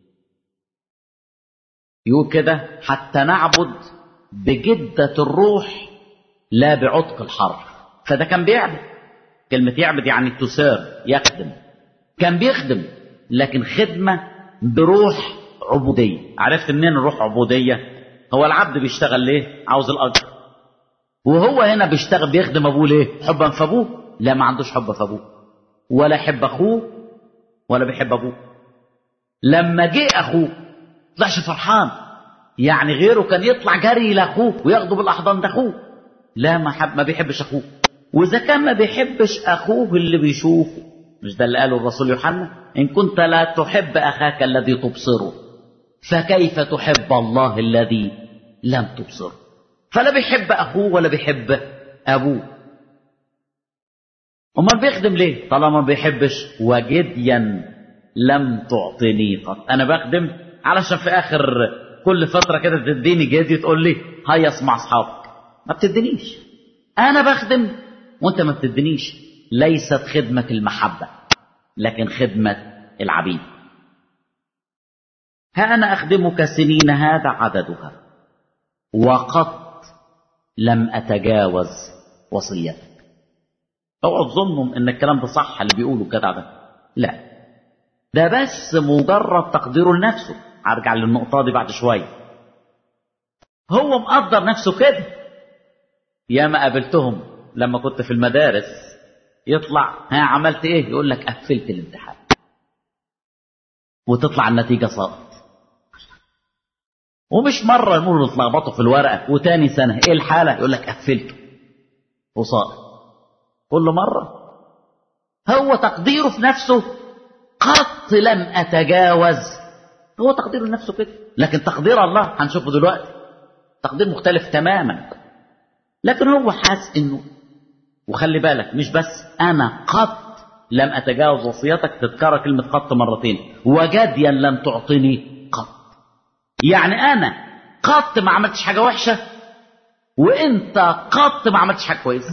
يقول كده حتى نعبد بجدة الروح لا بعتق الحرف فده كان بيعبد كلمة يعبد يعني تسار يخدم كان بيخدم لكن خدمة بروح عبودية عرفت منين الروح عبودية هو العبد بيشتغل ليه عاوز الأجر وهو هنا بيشتغل بيخدم أبوه ليه حبا في أبوه لا ما عندوش حب في أبوه ولا يحب أخوه ولا بيحب أبوه لما جه أخوه طلعش فرحان يعني غيره كان يطلع جري لاخوه وياخده بالاحضان ده اخوه لا ما حب ما بيحبش اخوه واذا كان ما بيحبش اخوه اللي بيشوفه مش ده اللي قاله الرسول يوحنا ان كنت لا تحب اخاك الذي تبصره فكيف تحب الله الذي لم تبصره فلا بيحب اخوه ولا بيحب ابوه امال بيخدم ليه طالما ما بيحبش وجديا لم تعطني قط انا بخدم علشان في اخر كل فتره كده تديني جدي تقول لي هيص مع اصحابك ما بتدينيش انا بخدم وانت ما بتدينيش ليست خدمه المحبه لكن خدمه العبيد ها أنا أخدمك سنين هذا عددها وقط لم أتجاوز وصيتك اوعوا تظنوا ان الكلام ده صح اللي بيقوله الجدع ده لا ده بس مجرد تقديره لنفسه هرجع للنقطة دي بعد شوية هو مقدر نفسه كده ياما قابلتهم لما كنت في المدارس يطلع ها عملت ايه يقول لك قفلت الامتحان وتطلع النتيجة ساقط ومش مرة يقولوا اتلخبطوا في الورقة وتاني سنة ايه الحالة يقول لك قفلته وساقط كل مرة هو تقديره في نفسه قط لم أتجاوز هو تقديره لنفسه كده لكن تقدير الله هنشوفه دلوقتي تقدير مختلف تماما لكن هو حاس انه وخلي بالك مش بس انا قط لم اتجاوز وصيتك تذكر كلمة قط مرتين وجديا لم تعطني قط يعني انا قط ما عملتش حاجة وحشة وانت قط ما عملتش حاجة كويسة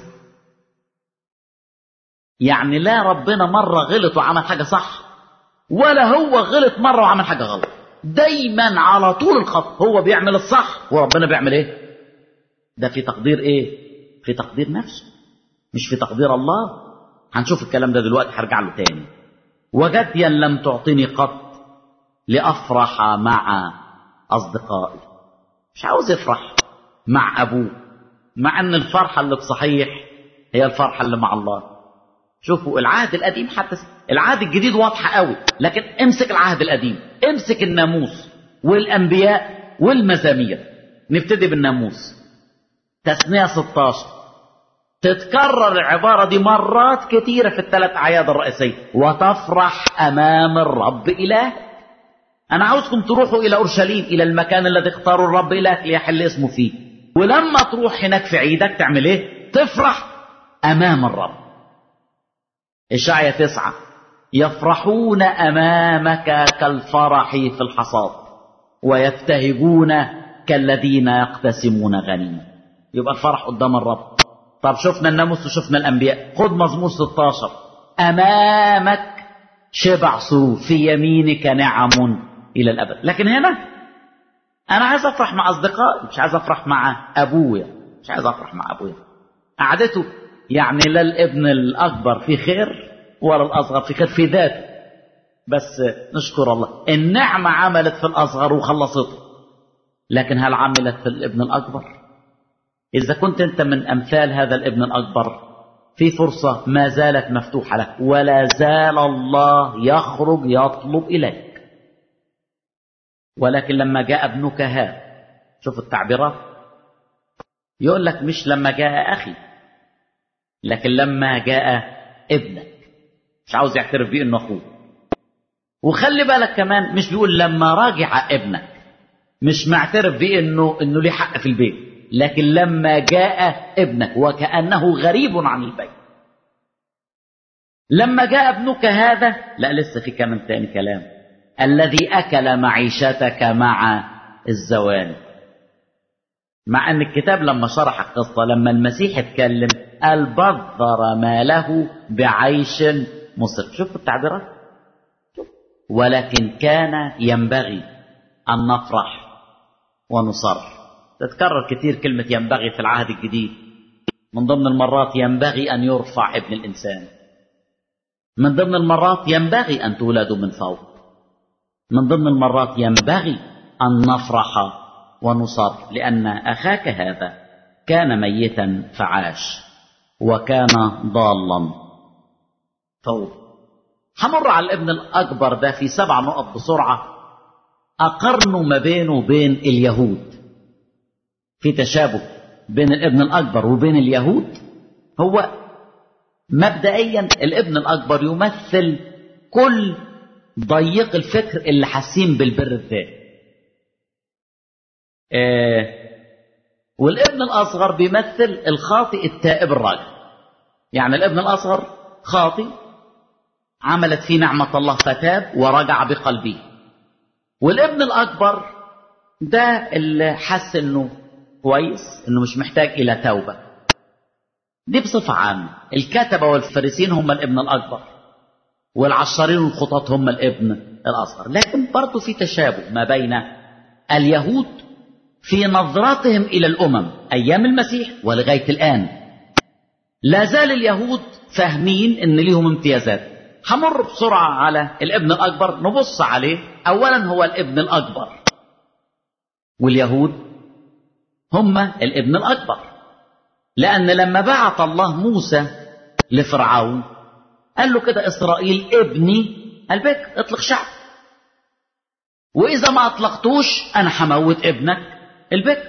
يعني لا ربنا مرة غلط وعمل حاجة صح ولا هو غلط مرة وعمل حاجة غلط دايما على طول الخط هو بيعمل الصح وربنا بيعمل ايه ده في تقدير ايه في تقدير نفسه مش في تقدير الله هنشوف الكلام ده دلوقتي هرجع له تاني وجديا لم تعطني قط لافرح مع اصدقائي مش عاوز يفرح مع ابوه مع ان الفرحه اللي بصحيح هي الفرحه اللي مع الله شوفوا العهد القديم حتى العهد الجديد واضحه قوي لكن امسك العهد القديم امسك الناموس والانبياء والمزامير نبتدي بالناموس تثنية 16 تتكرر العبارة دي مرات كثيرة في الثلاث أعياد الرئيسية وتفرح أمام الرب إله أنا عاوزكم تروحوا إلى أورشليم إلى المكان الذي اختاروا الرب إلهك ليحل اسمه فيه ولما تروح هناك في عيدك تعمل إيه؟ تفرح أمام الرب إشعيا تسعة يفرحون أمامك كالفرح في الحصاد ويبتهجون كالذين يقتسمون غنيمة يبقى الفرح قدام الرب طب شفنا الناموس وشفنا الأنبياء خد مزمور 16 أمامك شبع سرور في يمينك نعم إلى الأبد لكن هنا أنا عايز أفرح مع أصدقائي مش عايز أفرح مع أبويا مش عايز أفرح مع أبويا قعدته يعني لا الابن الأكبر في خير ولا الأصغر في خير في ذاته بس نشكر الله النعمة عملت في الأصغر وخلصته لكن هل عملت في الابن الأكبر إذا كنت أنت من أمثال هذا الابن الأكبر في فرصة ما زالت مفتوحة لك ولا زال الله يخرج يطلب إليك ولكن لما جاء ابنك هذا شوف التعبيرات يقول لك مش لما جاء أخي لكن لما جاء ابنك مش عاوز يعترف بيه انه اخوه وخلي بالك كمان مش بيقول لما راجع ابنك مش معترف بيه انه انه ليه حق في البيت لكن لما جاء ابنك وكانه غريب عن البيت لما جاء ابنك هذا لا لسه في كمان تاني كلام الذي اكل معيشتك مع الزوال مع ان الكتاب لما شرح القصه لما المسيح اتكلم قال بذر ماله بعيش مصر شوفوا التعبيرات ولكن كان ينبغي ان نفرح ونصر تتكرر كثير كلمه ينبغي في العهد الجديد من ضمن المرات ينبغي ان يرفع ابن الانسان من ضمن المرات ينبغي ان تولدوا من فوق من ضمن المرات ينبغي ان نفرح ونصر لأن أخاك هذا كان ميتا فعاش وكان ضالا فوق همر على الابن الأكبر ده في سبع نقط بسرعة أقرنوا ما بينه وبين اليهود في تشابه بين الابن الأكبر وبين اليهود هو مبدئيا الابن الأكبر يمثل كل ضيق الفكر اللي حاسين بالبر الذاتي آه والابن الأصغر بيمثل الخاطئ التائب الراجع يعني الابن الأصغر خاطئ عملت فيه نعمة الله فتاب ورجع بقلبه والابن الأكبر ده اللي حس انه كويس انه مش محتاج الى توبة دي بصفة عامة الكتبة والفارسين هم الابن الأكبر والعشارين والخطاط هم الابن الأصغر لكن برضه في تشابه ما بين اليهود في نظرتهم إلى الأمم أيام المسيح ولغاية الآن لا زال اليهود فاهمين ان ليهم امتيازات همر بسرعة على الابن الأكبر نبص عليه أولا هو الابن الأكبر واليهود هم الابن الأكبر لأن لما بعث الله موسى لفرعون قال له كده إسرائيل ابني البكر اطلق شعب وإذا ما أطلقتوش أنا هموت ابنك البكر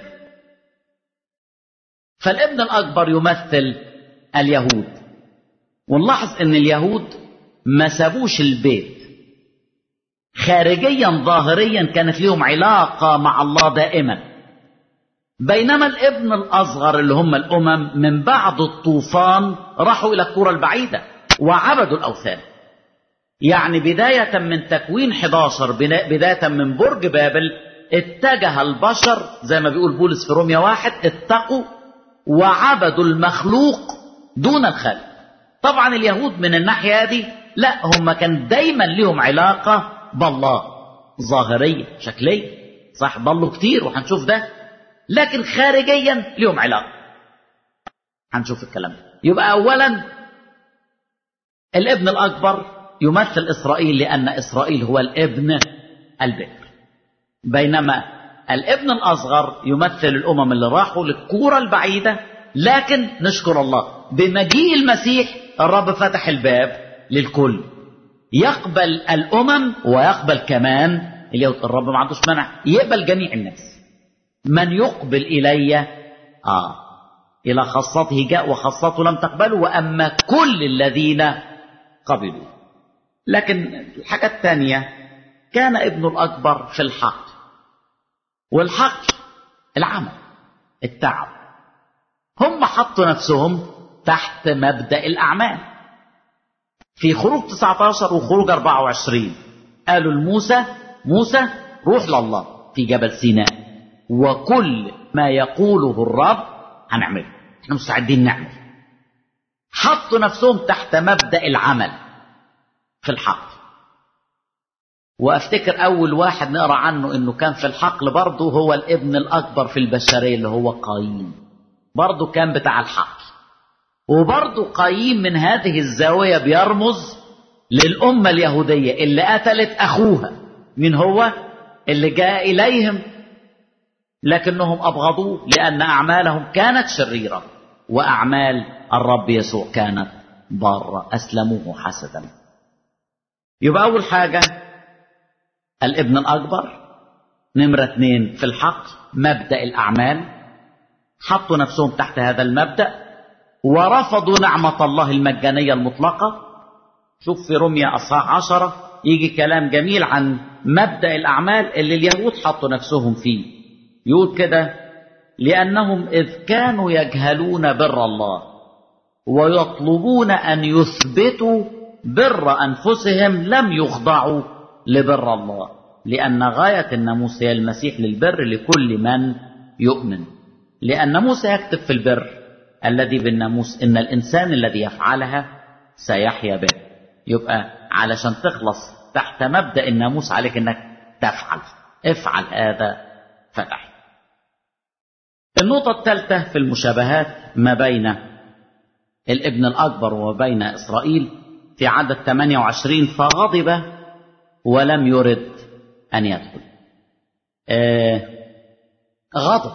فالابن الأكبر يمثل اليهود ونلاحظ ان اليهود ما سابوش البيت خارجيا ظاهريا كانت لهم علاقة مع الله دائما بينما الابن الأصغر اللي هم الأمم من بعد الطوفان راحوا إلى الكرة البعيدة وعبدوا الأوثان يعني بداية من تكوين 11 بداية من برج بابل اتجه البشر زي ما بيقول بولس في روميا واحد اتقوا وعبدوا المخلوق دون الخالق طبعا اليهود من الناحية دي لا هم كان دايما لهم علاقة بالله ظاهرية شكلية صح ضلوا كتير وهنشوف ده لكن خارجيا لهم علاقة هنشوف الكلام ده يبقى أولا الابن الأكبر يمثل إسرائيل لأن إسرائيل هو الابن البكر بينما الابن الأصغر يمثل الأمم اللي راحوا للكورة البعيدة لكن نشكر الله بمجيء المسيح الرب فتح الباب للكل يقبل الأمم ويقبل كمان الرب ما عندوش منع يقبل جميع الناس من يقبل إلي آه إلى خاصته جاء وخاصته لم تقبله وأما كل الذين قبلوا لكن الحاجة الثانية كان ابن الأكبر في الحق والحق العمل التعب هم حطوا نفسهم تحت مبدأ الأعمال في خروج 19 وخروج 24 قالوا لموسى موسى روح لله في جبل سيناء وكل ما يقوله الرب هنعمله احنا مستعدين نعمل حطوا نفسهم تحت مبدأ العمل في الحق وافتكر اول واحد نقرا عنه انه كان في الحقل برضه هو الابن الاكبر في البشريه اللي هو قايين برضه كان بتاع الحق وبرضه قايين من هذه الزاويه بيرمز للامه اليهوديه اللي قتلت اخوها من هو اللي جاء اليهم لكنهم ابغضوه لان اعمالهم كانت شريره واعمال الرب يسوع كانت باره اسلموه حسدا يبقى اول حاجه الابن الأكبر نمرة اثنين في الحق مبدأ الأعمال حطوا نفسهم تحت هذا المبدأ ورفضوا نعمة الله المجانية المطلقة شوف في رمية أصحاح عشرة يجي كلام جميل عن مبدأ الأعمال اللي اليهود حطوا نفسهم فيه يقول كده لأنهم إذ كانوا يجهلون بر الله ويطلبون أن يثبتوا بر أنفسهم لم يخضعوا لبر الله لأن غاية الناموس هي المسيح للبر لكل من يؤمن لأن موسى يكتب في البر الذي بالناموس إن الإنسان الذي يفعلها سيحيا به يبقى علشان تخلص تحت مبدأ الناموس عليك إنك تفعل افعل هذا فتح النقطة الثالثة في المشابهات ما بين الابن الأكبر وبين إسرائيل في عدد 28 فغضب ولم يرد أن يدخل آه غضب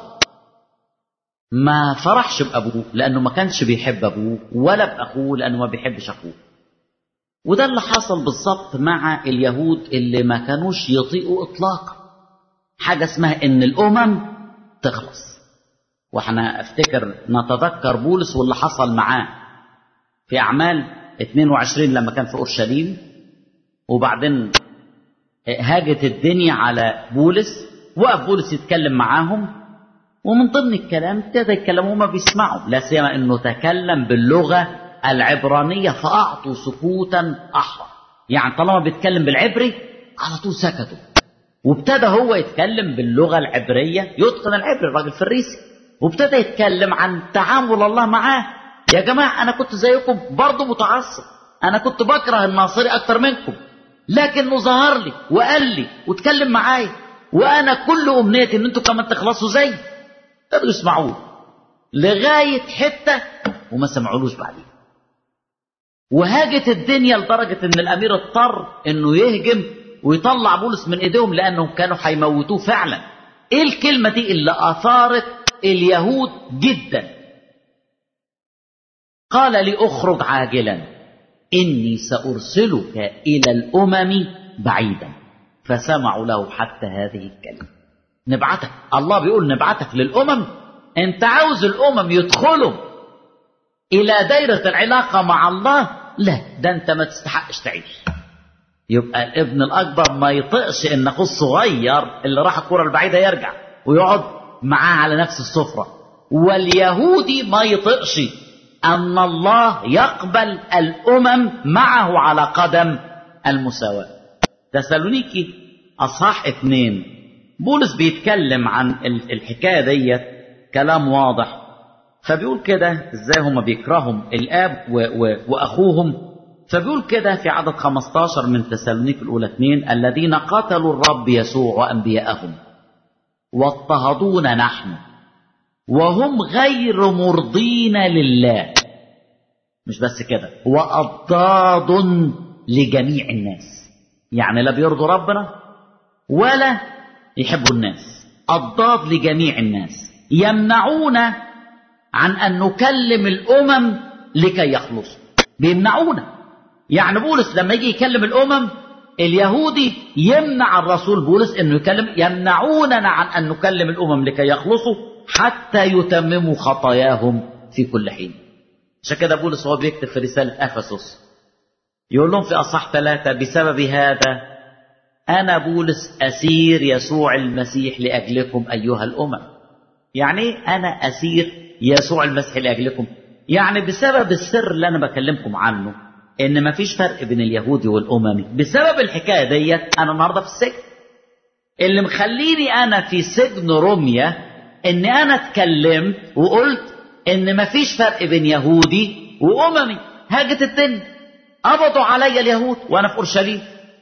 ما فرحش بأبوه لأنه ما كانش بيحب أبوه ولا بأخوه لأنه ما بيحبش أخوه وده اللي حصل بالظبط مع اليهود اللي ما كانوش يطيقوا إطلاقا حاجة اسمها إن الأمم تخلص واحنا افتكر نتذكر بولس واللي حصل معاه في أعمال 22 لما كان في أورشليم وبعدين هاجت الدنيا على بولس وقف بولس يتكلم معاهم ومن ضمن الكلام ابتدى يتكلم وما بيسمعوا لا سيما انه تكلم باللغه العبرانيه فاعطوا سكوتا احرى يعني طالما بيتكلم بالعبري على طول سكتوا وابتدى هو يتكلم باللغه العبريه يتقن العبري الراجل فريسي وابتدى يتكلم عن تعامل الله معاه يا جماعه انا كنت زيكم برضه متعصب انا كنت بكره الناصري اكتر منكم لكنه ظهر لي وقال لي واتكلم معايا وانا كل امنيتي ان انتوا كمان تخلصوا زي ابتدوا يسمعوه لغايه حته وما سمعولوش بعدين وهاجت الدنيا لدرجه ان الامير اضطر انه يهجم ويطلع بولس من ايديهم لانهم كانوا هيموتوه فعلا ايه الكلمه دي اللي اثارت اليهود جدا قال لي اخرج عاجلا اني سارسلك الى الامم بعيدا فسمعوا له حتى هذه الكلمه نبعتك الله بيقول نبعتك للامم انت عاوز الامم يدخلوا الى دايره العلاقه مع الله لا ده انت ما تستحقش تعيش يبقى الابن الاكبر ما يطقش ان اخوه الصغير اللي راح الكره البعيده يرجع ويقعد معاه على نفس السفره واليهودي ما يطقش ان الله يقبل الامم معه على قدم المساواه تسالونيكي اصحاح اثنين بولس بيتكلم عن الحكايه ديت كلام واضح فبيقول كده ازاي هم بيكرههم الاب و و واخوهم فبيقول كده في عدد 15 من تسالونيك الاولى اثنين الذين قتلوا الرب يسوع وانبياءهم واضطهدونا نحن وهم غير مرضين لله مش بس كده واضداد لجميع الناس يعني لا بيرضوا ربنا ولا يحبوا الناس اضداد لجميع الناس يمنعونا عن ان نكلم الامم لكي يخلصوا بيمنعونا يعني بولس لما يجي يكلم الامم اليهودي يمنع الرسول بولس انه يكلم يمنعوننا عن ان نكلم الامم لكي يخلصوا حتى يتمموا خطاياهم في كل حين عشان كده بولس وهو بيكتب في رساله افسس يقول لهم في اصح ثلاثه بسبب هذا انا بولس اسير يسوع المسيح لاجلكم ايها الامم يعني انا اسير يسوع المسيح لاجلكم يعني بسبب السر اللي انا بكلمكم عنه ان مفيش فرق بين اليهودي والاممي بسبب الحكايه ديت انا النهارده في السجن اللي مخليني انا في سجن روميا ان انا اتكلمت وقلت ان مفيش فرق بين يهودي واممي هاجت الدنيا قبضوا عليا اليهود وانا في اورشليم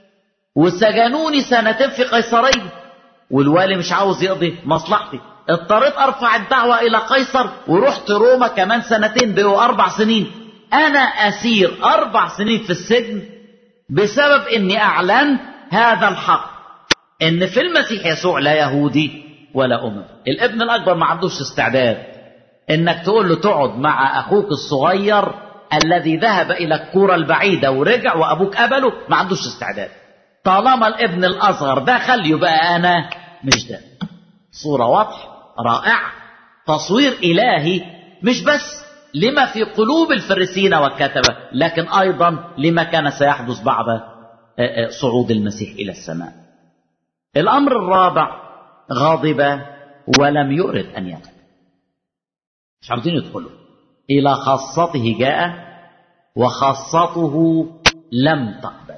وسجنوني سنتين في قيصريه والوالي مش عاوز يقضي مصلحتي اضطريت ارفع الدعوه الى قيصر ورحت روما كمان سنتين بقوا اربع سنين انا اسير اربع سنين في السجن بسبب اني اعلنت هذا الحق ان في المسيح يسوع لا يهودي ولا امم الابن الاكبر ما عندوش استعداد انك تقول له تقعد مع اخوك الصغير الذي ذهب الى الكوره البعيده ورجع وابوك قبله ما عندوش استعداد طالما الابن الاصغر دخل يبقى انا مش ده صوره واضحه رائعه تصوير الهي مش بس لما في قلوب الفريسيين والكتبه لكن ايضا لما كان سيحدث بعد صعود المسيح الى السماء الامر الرابع غاضب ولم يرد ان يدخل مش عاوزين يدخلوا الى خاصته جاء وخاصته لم تقبل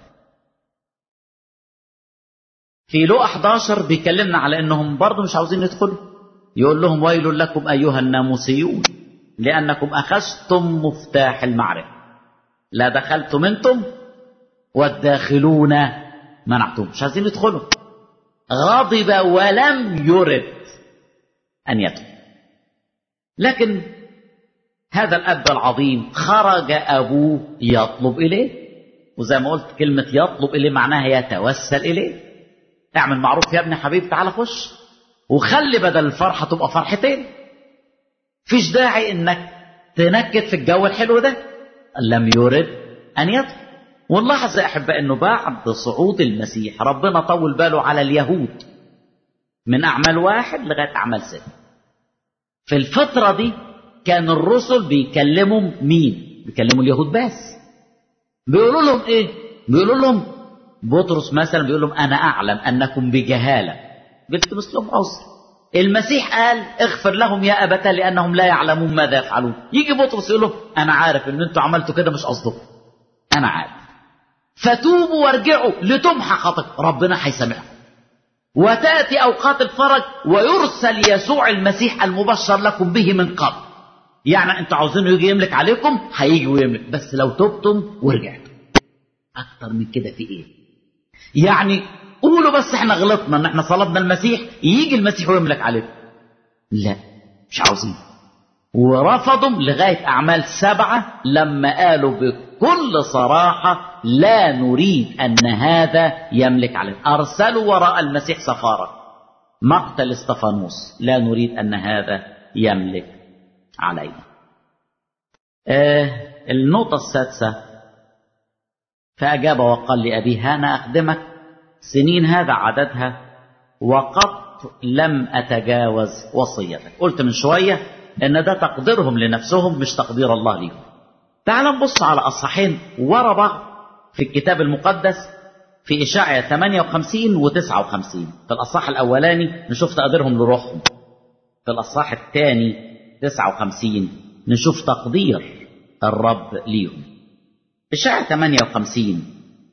في لو 11 بيكلمنا على انهم برضه مش عاوزين يدخلوا يقول لهم ويل لكم ايها الناموسيون لانكم اخذتم مفتاح المعرفه لا دخلتم انتم والداخلون منعتم مش عايزين يدخلوا غضب ولم يرد ان يدخل لكن هذا الاب العظيم خرج ابوه يطلب اليه وزي ما قلت كلمه يطلب اليه معناها يتوسل اليه اعمل معروف يا ابني حبيبي تعالى خش وخلي بدل الفرحه تبقى فرحتين فيش داعي انك تنكد في الجو الحلو ده لم يرد ان يدخل ونلاحظ يا احباء انه بعد صعود المسيح ربنا طول باله على اليهود من اعمال واحد لغايه اعمال ست في الفتره دي كان الرسل بيكلموا مين بيكلموا اليهود بس بيقولوا لهم ايه بيقولوا لهم بطرس مثلا بيقول لهم انا اعلم انكم بجهاله قلت مثلهم عذر المسيح قال اغفر لهم يا ابتا لانهم لا يعلمون ماذا يفعلون يجي بطرس يقول لهم انا عارف ان انتوا عملتوا كده مش قصدكم انا عارف فتوبوا وارجعوا لتمحى خطاياكم ربنا هيسامحكم وتاتي اوقات الفرج ويرسل يسوع المسيح المبشر لكم به من قبل يعني انتوا عاوزينه يجي يملك عليكم هيجي ويملك بس لو تبتم ورجعتم اكتر من كده في ايه يعني قولوا بس احنا غلطنا ان احنا صلبنا المسيح يجي المسيح ويملك عليكم لا مش عاوزين ورفضوا لغاية أعمال سبعة لما قالوا بكل صراحة لا نريد أن هذا يملك علينا أرسلوا وراء المسيح سفارة مقتل استفانوس لا نريد أن هذا يملك علينا آه النقطة السادسة فأجاب وقال لأبيه أنا أخدمك سنين هذا عددها وقط لم أتجاوز وصيتك قلت من شوية إن ده تقديرهم لنفسهم مش تقدير الله ليهم تعال نبص على أصحين ورا بعض في الكتاب المقدس في إشاعية 58 و 59 في الأصح الأولاني نشوف تقديرهم لروحهم في الأصح الثاني 59 نشوف تقدير الرب ليهم إشاعة 58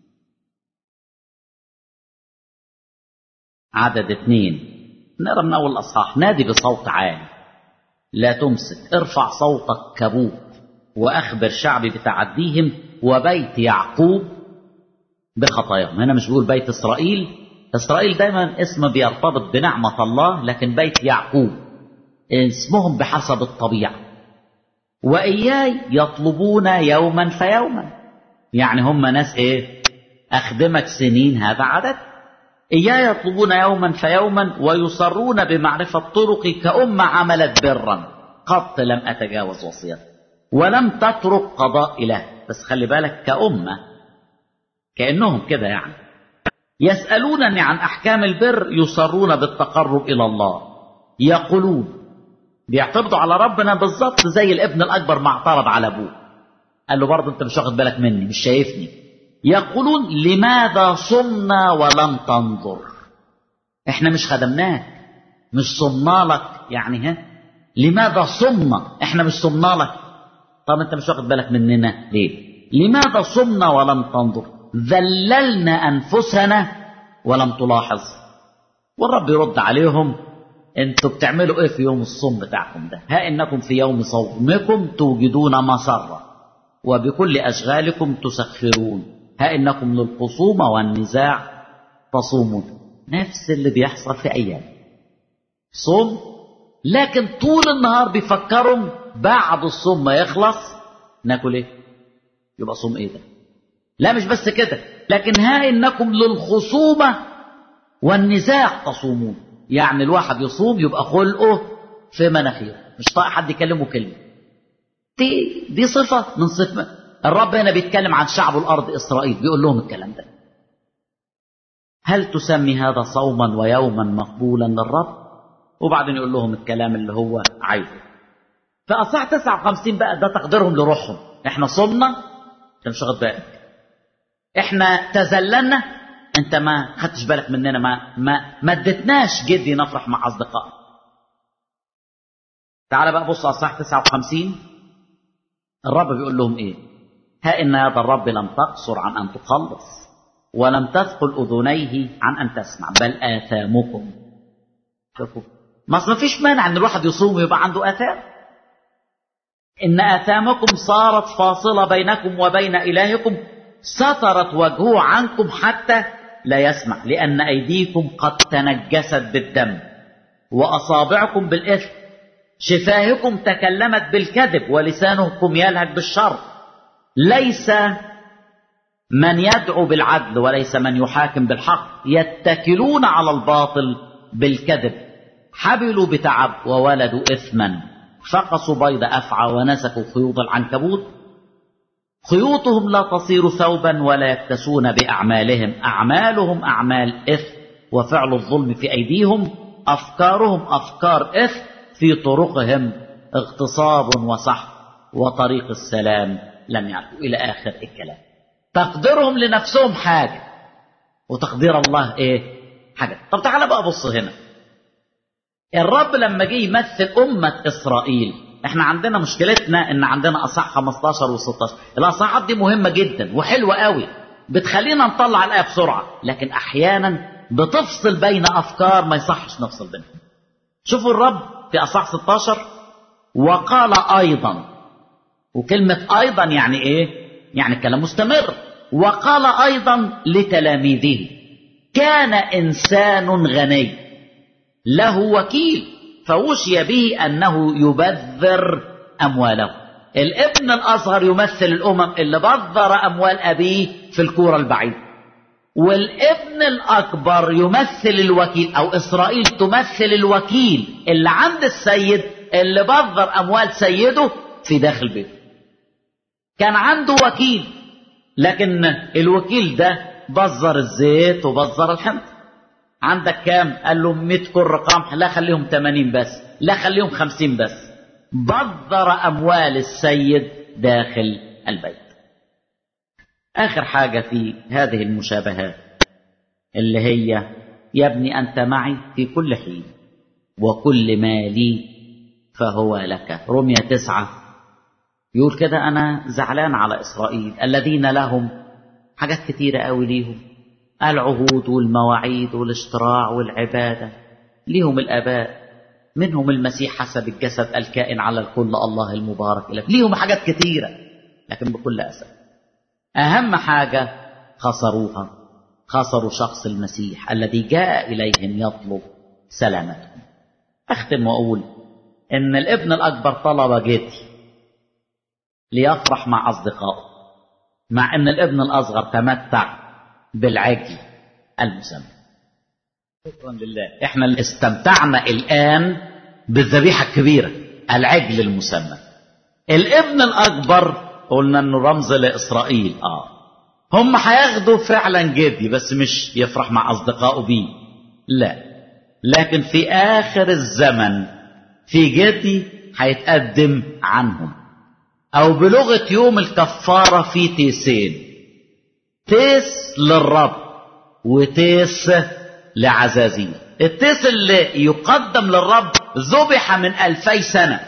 عدد اثنين نقرا من أول الأصحاح نادي بصوت عالي لا تمسك ارفع صوتك كبوك وأخبر شعبي بتعديهم وبيت يعقوب بخطاياهم هنا مش بيقول بيت إسرائيل إسرائيل دايما اسم بيرتبط بنعمة الله لكن بيت يعقوب اسمهم بحسب الطبيعة وإياي يطلبون يوما فيوما يعني هم ناس ايه أخدمك سنين هذا عدد إياي يطلبون يوما فيوما ويصرون بمعرفة طرقي كأمة عملت برا قط لم أتجاوز وصيتي ولم تترك قضاء إله بس خلي بالك كأمة كأنهم كده يعني يسألونني عن أحكام البر يصرون بالتقرب إلى الله يقولون بيعترضوا على ربنا بالظبط زي الابن الأكبر ما اعترض على أبوه قال له برضه أنت مش واخد بالك مني مش شايفني يقولون لماذا صمنا ولم تنظر احنا مش خدمناك مش صمنا لك يعني ها لماذا صمنا احنا مش صمنا لك طب انت مش واخد بالك مننا ليه لماذا صمنا ولم تنظر ذللنا انفسنا ولم تلاحظ والرب يرد عليهم انتوا بتعملوا ايه في يوم الصوم بتاعكم ده ها انكم في يوم صومكم توجدون مسرة وبكل اشغالكم تسخرون ها انكم للخصومة والنزاع تصومون نفس اللي بيحصل في ايام صوم لكن طول النهار بيفكروا بعد الصوم ما يخلص ناكل ايه يبقى صوم ايه ده لا مش بس كده لكن ها انكم للخصومة والنزاع تصومون يعني الواحد يصوم يبقى خلقه في مناخيره مش طايق حد يكلمه كلمه دي دي صفه من صفه الرب هنا بيتكلم عن شعب الارض اسرائيل بيقول لهم الكلام ده هل تسمي هذا صوما ويوما مقبولا للرب وبعدين يقول لهم الكلام اللي هو عايزه فاصح 59 بقى ده تقديرهم لروحهم احنا صمنا انت مش واخد بالك احنا تذللنا انت ما خدتش بالك مننا ما ما ما اديتناش جدي نفرح مع اصدقائنا تعال بقى بص على صح 59 الرب بيقول لهم ايه ها ان يد الرب لم تقصر عن ان تخلص ولم تثقل اذنيه عن ان تسمع بل اثامكم شوفوا ما فيش مانع ان الواحد يصوم ويبقى عنده اثام ان اثامكم صارت فاصله بينكم وبين الهكم سترت وجهه عنكم حتى لا يسمع لأن أيديكم قد تنجست بالدم وأصابعكم بالإثم شفاهكم تكلمت بالكذب ولسانكم يلهج بالشر ليس من يدعو بالعدل وليس من يحاكم بالحق يتكلون على الباطل بالكذب حبلوا بتعب وولدوا إثما فقصوا بيض أفعى ونسكوا خيوط العنكبوت خيوطهم لا تصير ثوبا ولا يكتسون باعمالهم اعمالهم اعمال اثم وفعل الظلم في ايديهم افكارهم افكار اثم في طرقهم اغتصاب وسحق وطريق السلام لم يعرفوا الى اخر الكلام تقديرهم لنفسهم حاجه وتقدير الله ايه حاجه طب تعالى بقى بص هنا الرب لما جه يمثل امه اسرائيل احنا عندنا مشكلتنا ان عندنا اصح 15 و16 الاصحاحات دي مهمه جدا وحلوه قوي بتخلينا نطلع الايه بسرعه لكن احيانا بتفصل بين افكار ما يصحش نفصل بينها شوفوا الرب في اصح 16 وقال ايضا وكلمه ايضا يعني ايه يعني كلام مستمر وقال ايضا لتلاميذه كان إنسان غني له وكيل فوشي به أنه يبذر أمواله الابن الأصغر يمثل الأمم اللي بذر أموال أبيه في الكورة البعيدة والابن الأكبر يمثل الوكيل أو إسرائيل تمثل الوكيل اللي عند السيد اللي بذر أموال سيده في داخل بيته كان عنده وكيل لكن الوكيل ده بذر الزيت وبذر الحمض عندك كام قال له 100 كر قمح لا خليهم 80 بس لا خليهم 50 بس بذر أموال السيد داخل البيت آخر حاجة في هذه المشابهات اللي هي يا ابني أنت معي في كل حين وكل ما لي فهو لك رمية تسعة يقول كده أنا زعلان على إسرائيل الذين لهم حاجات كتيرة قوي ليهم العهود والمواعيد والاشتراع والعبادة ليهم الآباء منهم المسيح حسب الجسد الكائن على الكل الله المبارك لك ليهم حاجات كتيرة لكن بكل أسف أهم حاجة خسروها خسروا شخص المسيح الذي جاء إليهم يطلب سلامتهم أختم وأقول إن الابن الأكبر طلب جدي ليفرح مع أصدقائه مع أن الابن الأصغر تمتع بالعجل المسمى شكرا لله احنا اللي استمتعنا الآن بالذبيحة الكبيرة العجل المسمى الابن الأكبر قلنا انه رمز لإسرائيل اه هم هياخدوا فعلا جدي بس مش يفرح مع أصدقائه بيه لا لكن في آخر الزمن في جدي هيتقدم عنهم أو بلغة يوم الكفارة في تيسين تيس للرب وتيس لعزازيل التيس اللي يقدم للرب ذبح من ألفي سنة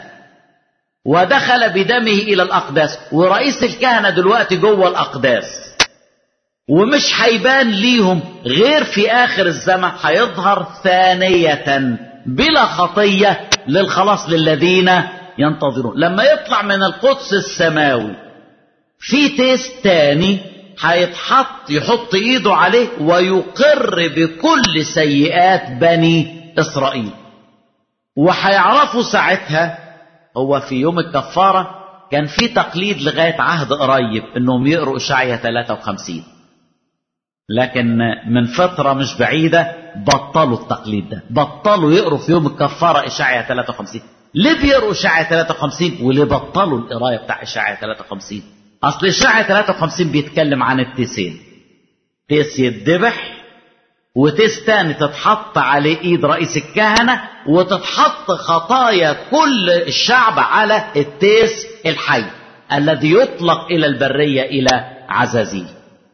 ودخل بدمه إلى الأقداس ورئيس الكهنة دلوقتي جوه الأقداس ومش هيبان ليهم غير في آخر الزمن هيظهر ثانية بلا خطية للخلاص للذين ينتظرون لما يطلع من القدس السماوي في تيس تاني هيتحط يحط ايده عليه ويقر بكل سيئات بني اسرائيل وهيعرفوا ساعتها هو في يوم الكفارة كان في تقليد لغاية عهد قريب انهم يقروا اشعيا 53 لكن من فترة مش بعيدة بطلوا التقليد ده بطلوا يقروا في يوم الكفارة اشعيا 53 ليه بيقروا اشعيا 53 وليه بطلوا القراية بتاع اشعيا 53 اصل اشعيا 53 بيتكلم عن التيسين تيس يتذبح وتيس تاني تتحط عليه ايد رئيس الكهنة وتتحط خطايا كل الشعب على التيس الحي الذي يطلق الى البرية الى عزازيل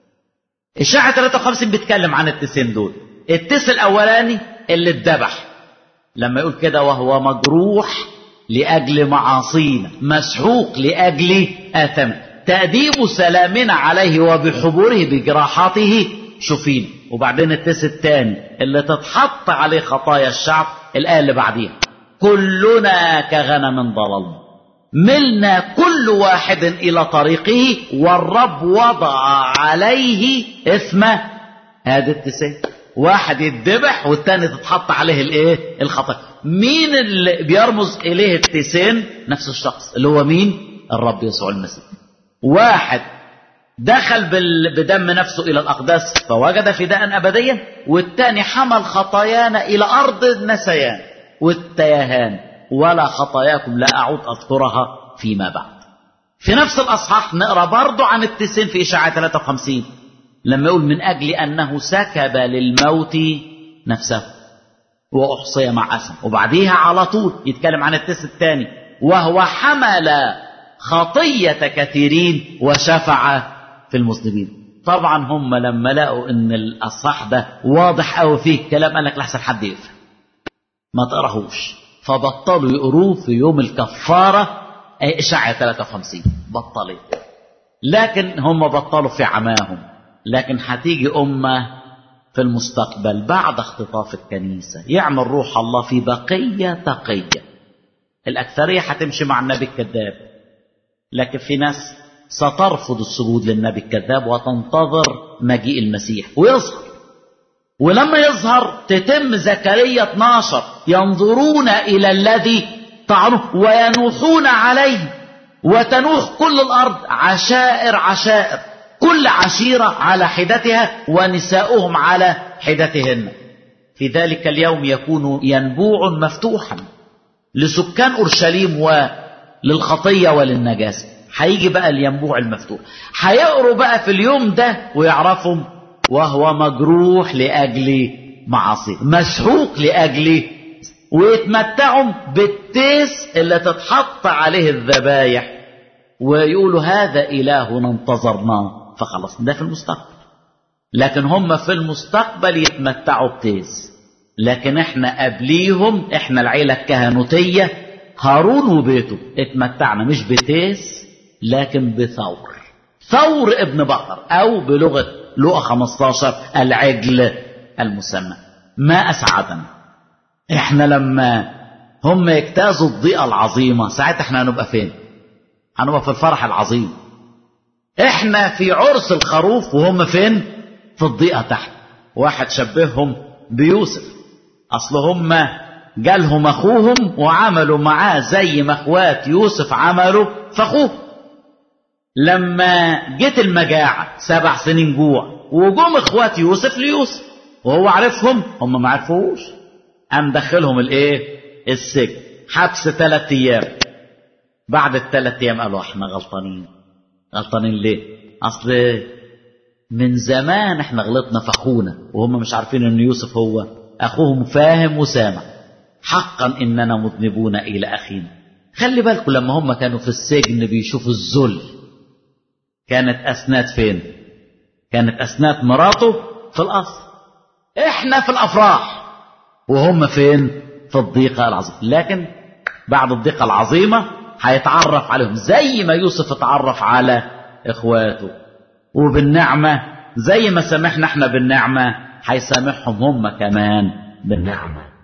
اشعيا 53 بيتكلم عن التيسين دول التيس الاولاني اللي اتذبح لما يقول كده وهو مجروح لاجل معاصينا مسحوق لاجل اثمنا تأديب سلامنا عليه وبحبوره بجراحاته شفينا وبعدين التس الثاني اللي تتحط عليه خطايا الشعب الآية اللي بعديها كلنا كغنم ضللنا ملنا كل واحد إلى طريقه والرب وضع عليه اسم هذا التسين واحد يتذبح والتاني تتحط عليه الايه الخطايا مين اللي بيرمز اليه التسين نفس الشخص اللي هو مين الرب يسوع المسيح واحد دخل بدم نفسه إلى الأقداس فوجد فداء أبديا والتاني حمل خطايانا إلى أرض النسيان والتيهان ولا خطاياكم لا أعود أذكرها فيما بعد في نفس الأصحاح نقرأ برضو عن التسين في إشاعة 53 لما يقول من أجل أنه سكب للموت نفسه وأحصي مع أسم وبعديها على طول يتكلم عن التس الثاني وهو حمل خطية كثيرين وشفع في المسلمين طبعا هم لما لقوا ان الاصح ده واضح قوي فيه الكلام قال لك لحسن حد يفهم ما تقراهوش فبطلوا يقروه في يوم الكفارة أي إشاعة 53 بطلوا لكن هم بطلوا في عماهم لكن هتيجي أمة في المستقبل بعد اختطاف الكنيسة يعمل روح الله في بقية تقية الأكثرية هتمشي مع النبي الكذاب لكن في ناس سترفض السجود للنبي الكذاب وتنتظر مجيء المسيح ويظهر ولما يظهر تتم زكريا 12 ينظرون إلى الذي طعنوه وينوحون عليه وتنوح كل الأرض عشائر عشائر كل عشيرة على حدتها ونساؤهم على حدتهن في ذلك اليوم يكون ينبوع مفتوحا لسكان أورشليم وللخطية وللنجاسة هيجي بقى الينبوع المفتوح هيقروا بقى في اليوم ده ويعرفوا وهو مجروح لأجل معاصيه مسحوق لأجل ويتمتعوا بالتيس اللي تتحط عليه الذبايح ويقولوا هذا إلهنا انتظرناه فخلص ده في المستقبل لكن هم في المستقبل يتمتعوا بتيس لكن احنا قبليهم احنا العيلة الكهنوتية هارون وبيته اتمتعنا مش بتيس لكن بثور ثور ابن بقر او بلغة لقى 15 العجل المسمى ما اسعدنا احنا لما هم يجتازوا الضيقة العظيمة ساعتها احنا هنبقى فين هنبقى في الفرح العظيم احنا في عرس الخروف وهم فين في الضيقة تحت واحد شبههم بيوسف اصل هم جالهم اخوهم وعملوا معاه زي ما اخوات يوسف عملوا فاخوه لما جت المجاعة سبع سنين جوع وجم اخوات يوسف ليوسف وهو عارفهم هم ما عرفوش قام دخلهم الايه السجن حبس ثلاث ايام بعد الثلاث ايام قالوا احنا غلطانين غلطانين ليه اصل من زمان احنا غلطنا في اخونا وهم مش عارفين ان يوسف هو اخوهم فاهم وسامع حقا اننا مذنبون الى اخينا خلي بالكم لما هم كانوا في السجن بيشوفوا الذل كانت اسناد فين كانت اسناد مراته في القصر احنا في الافراح وهم فين في الضيقه العظيمه لكن بعد الضيقه العظيمه هيتعرف عليهم زي ما يوسف اتعرف على اخواته وبالنعمه زي ما سامحنا احنا بالنعمه هيسامحهم هم كمان بالنعمه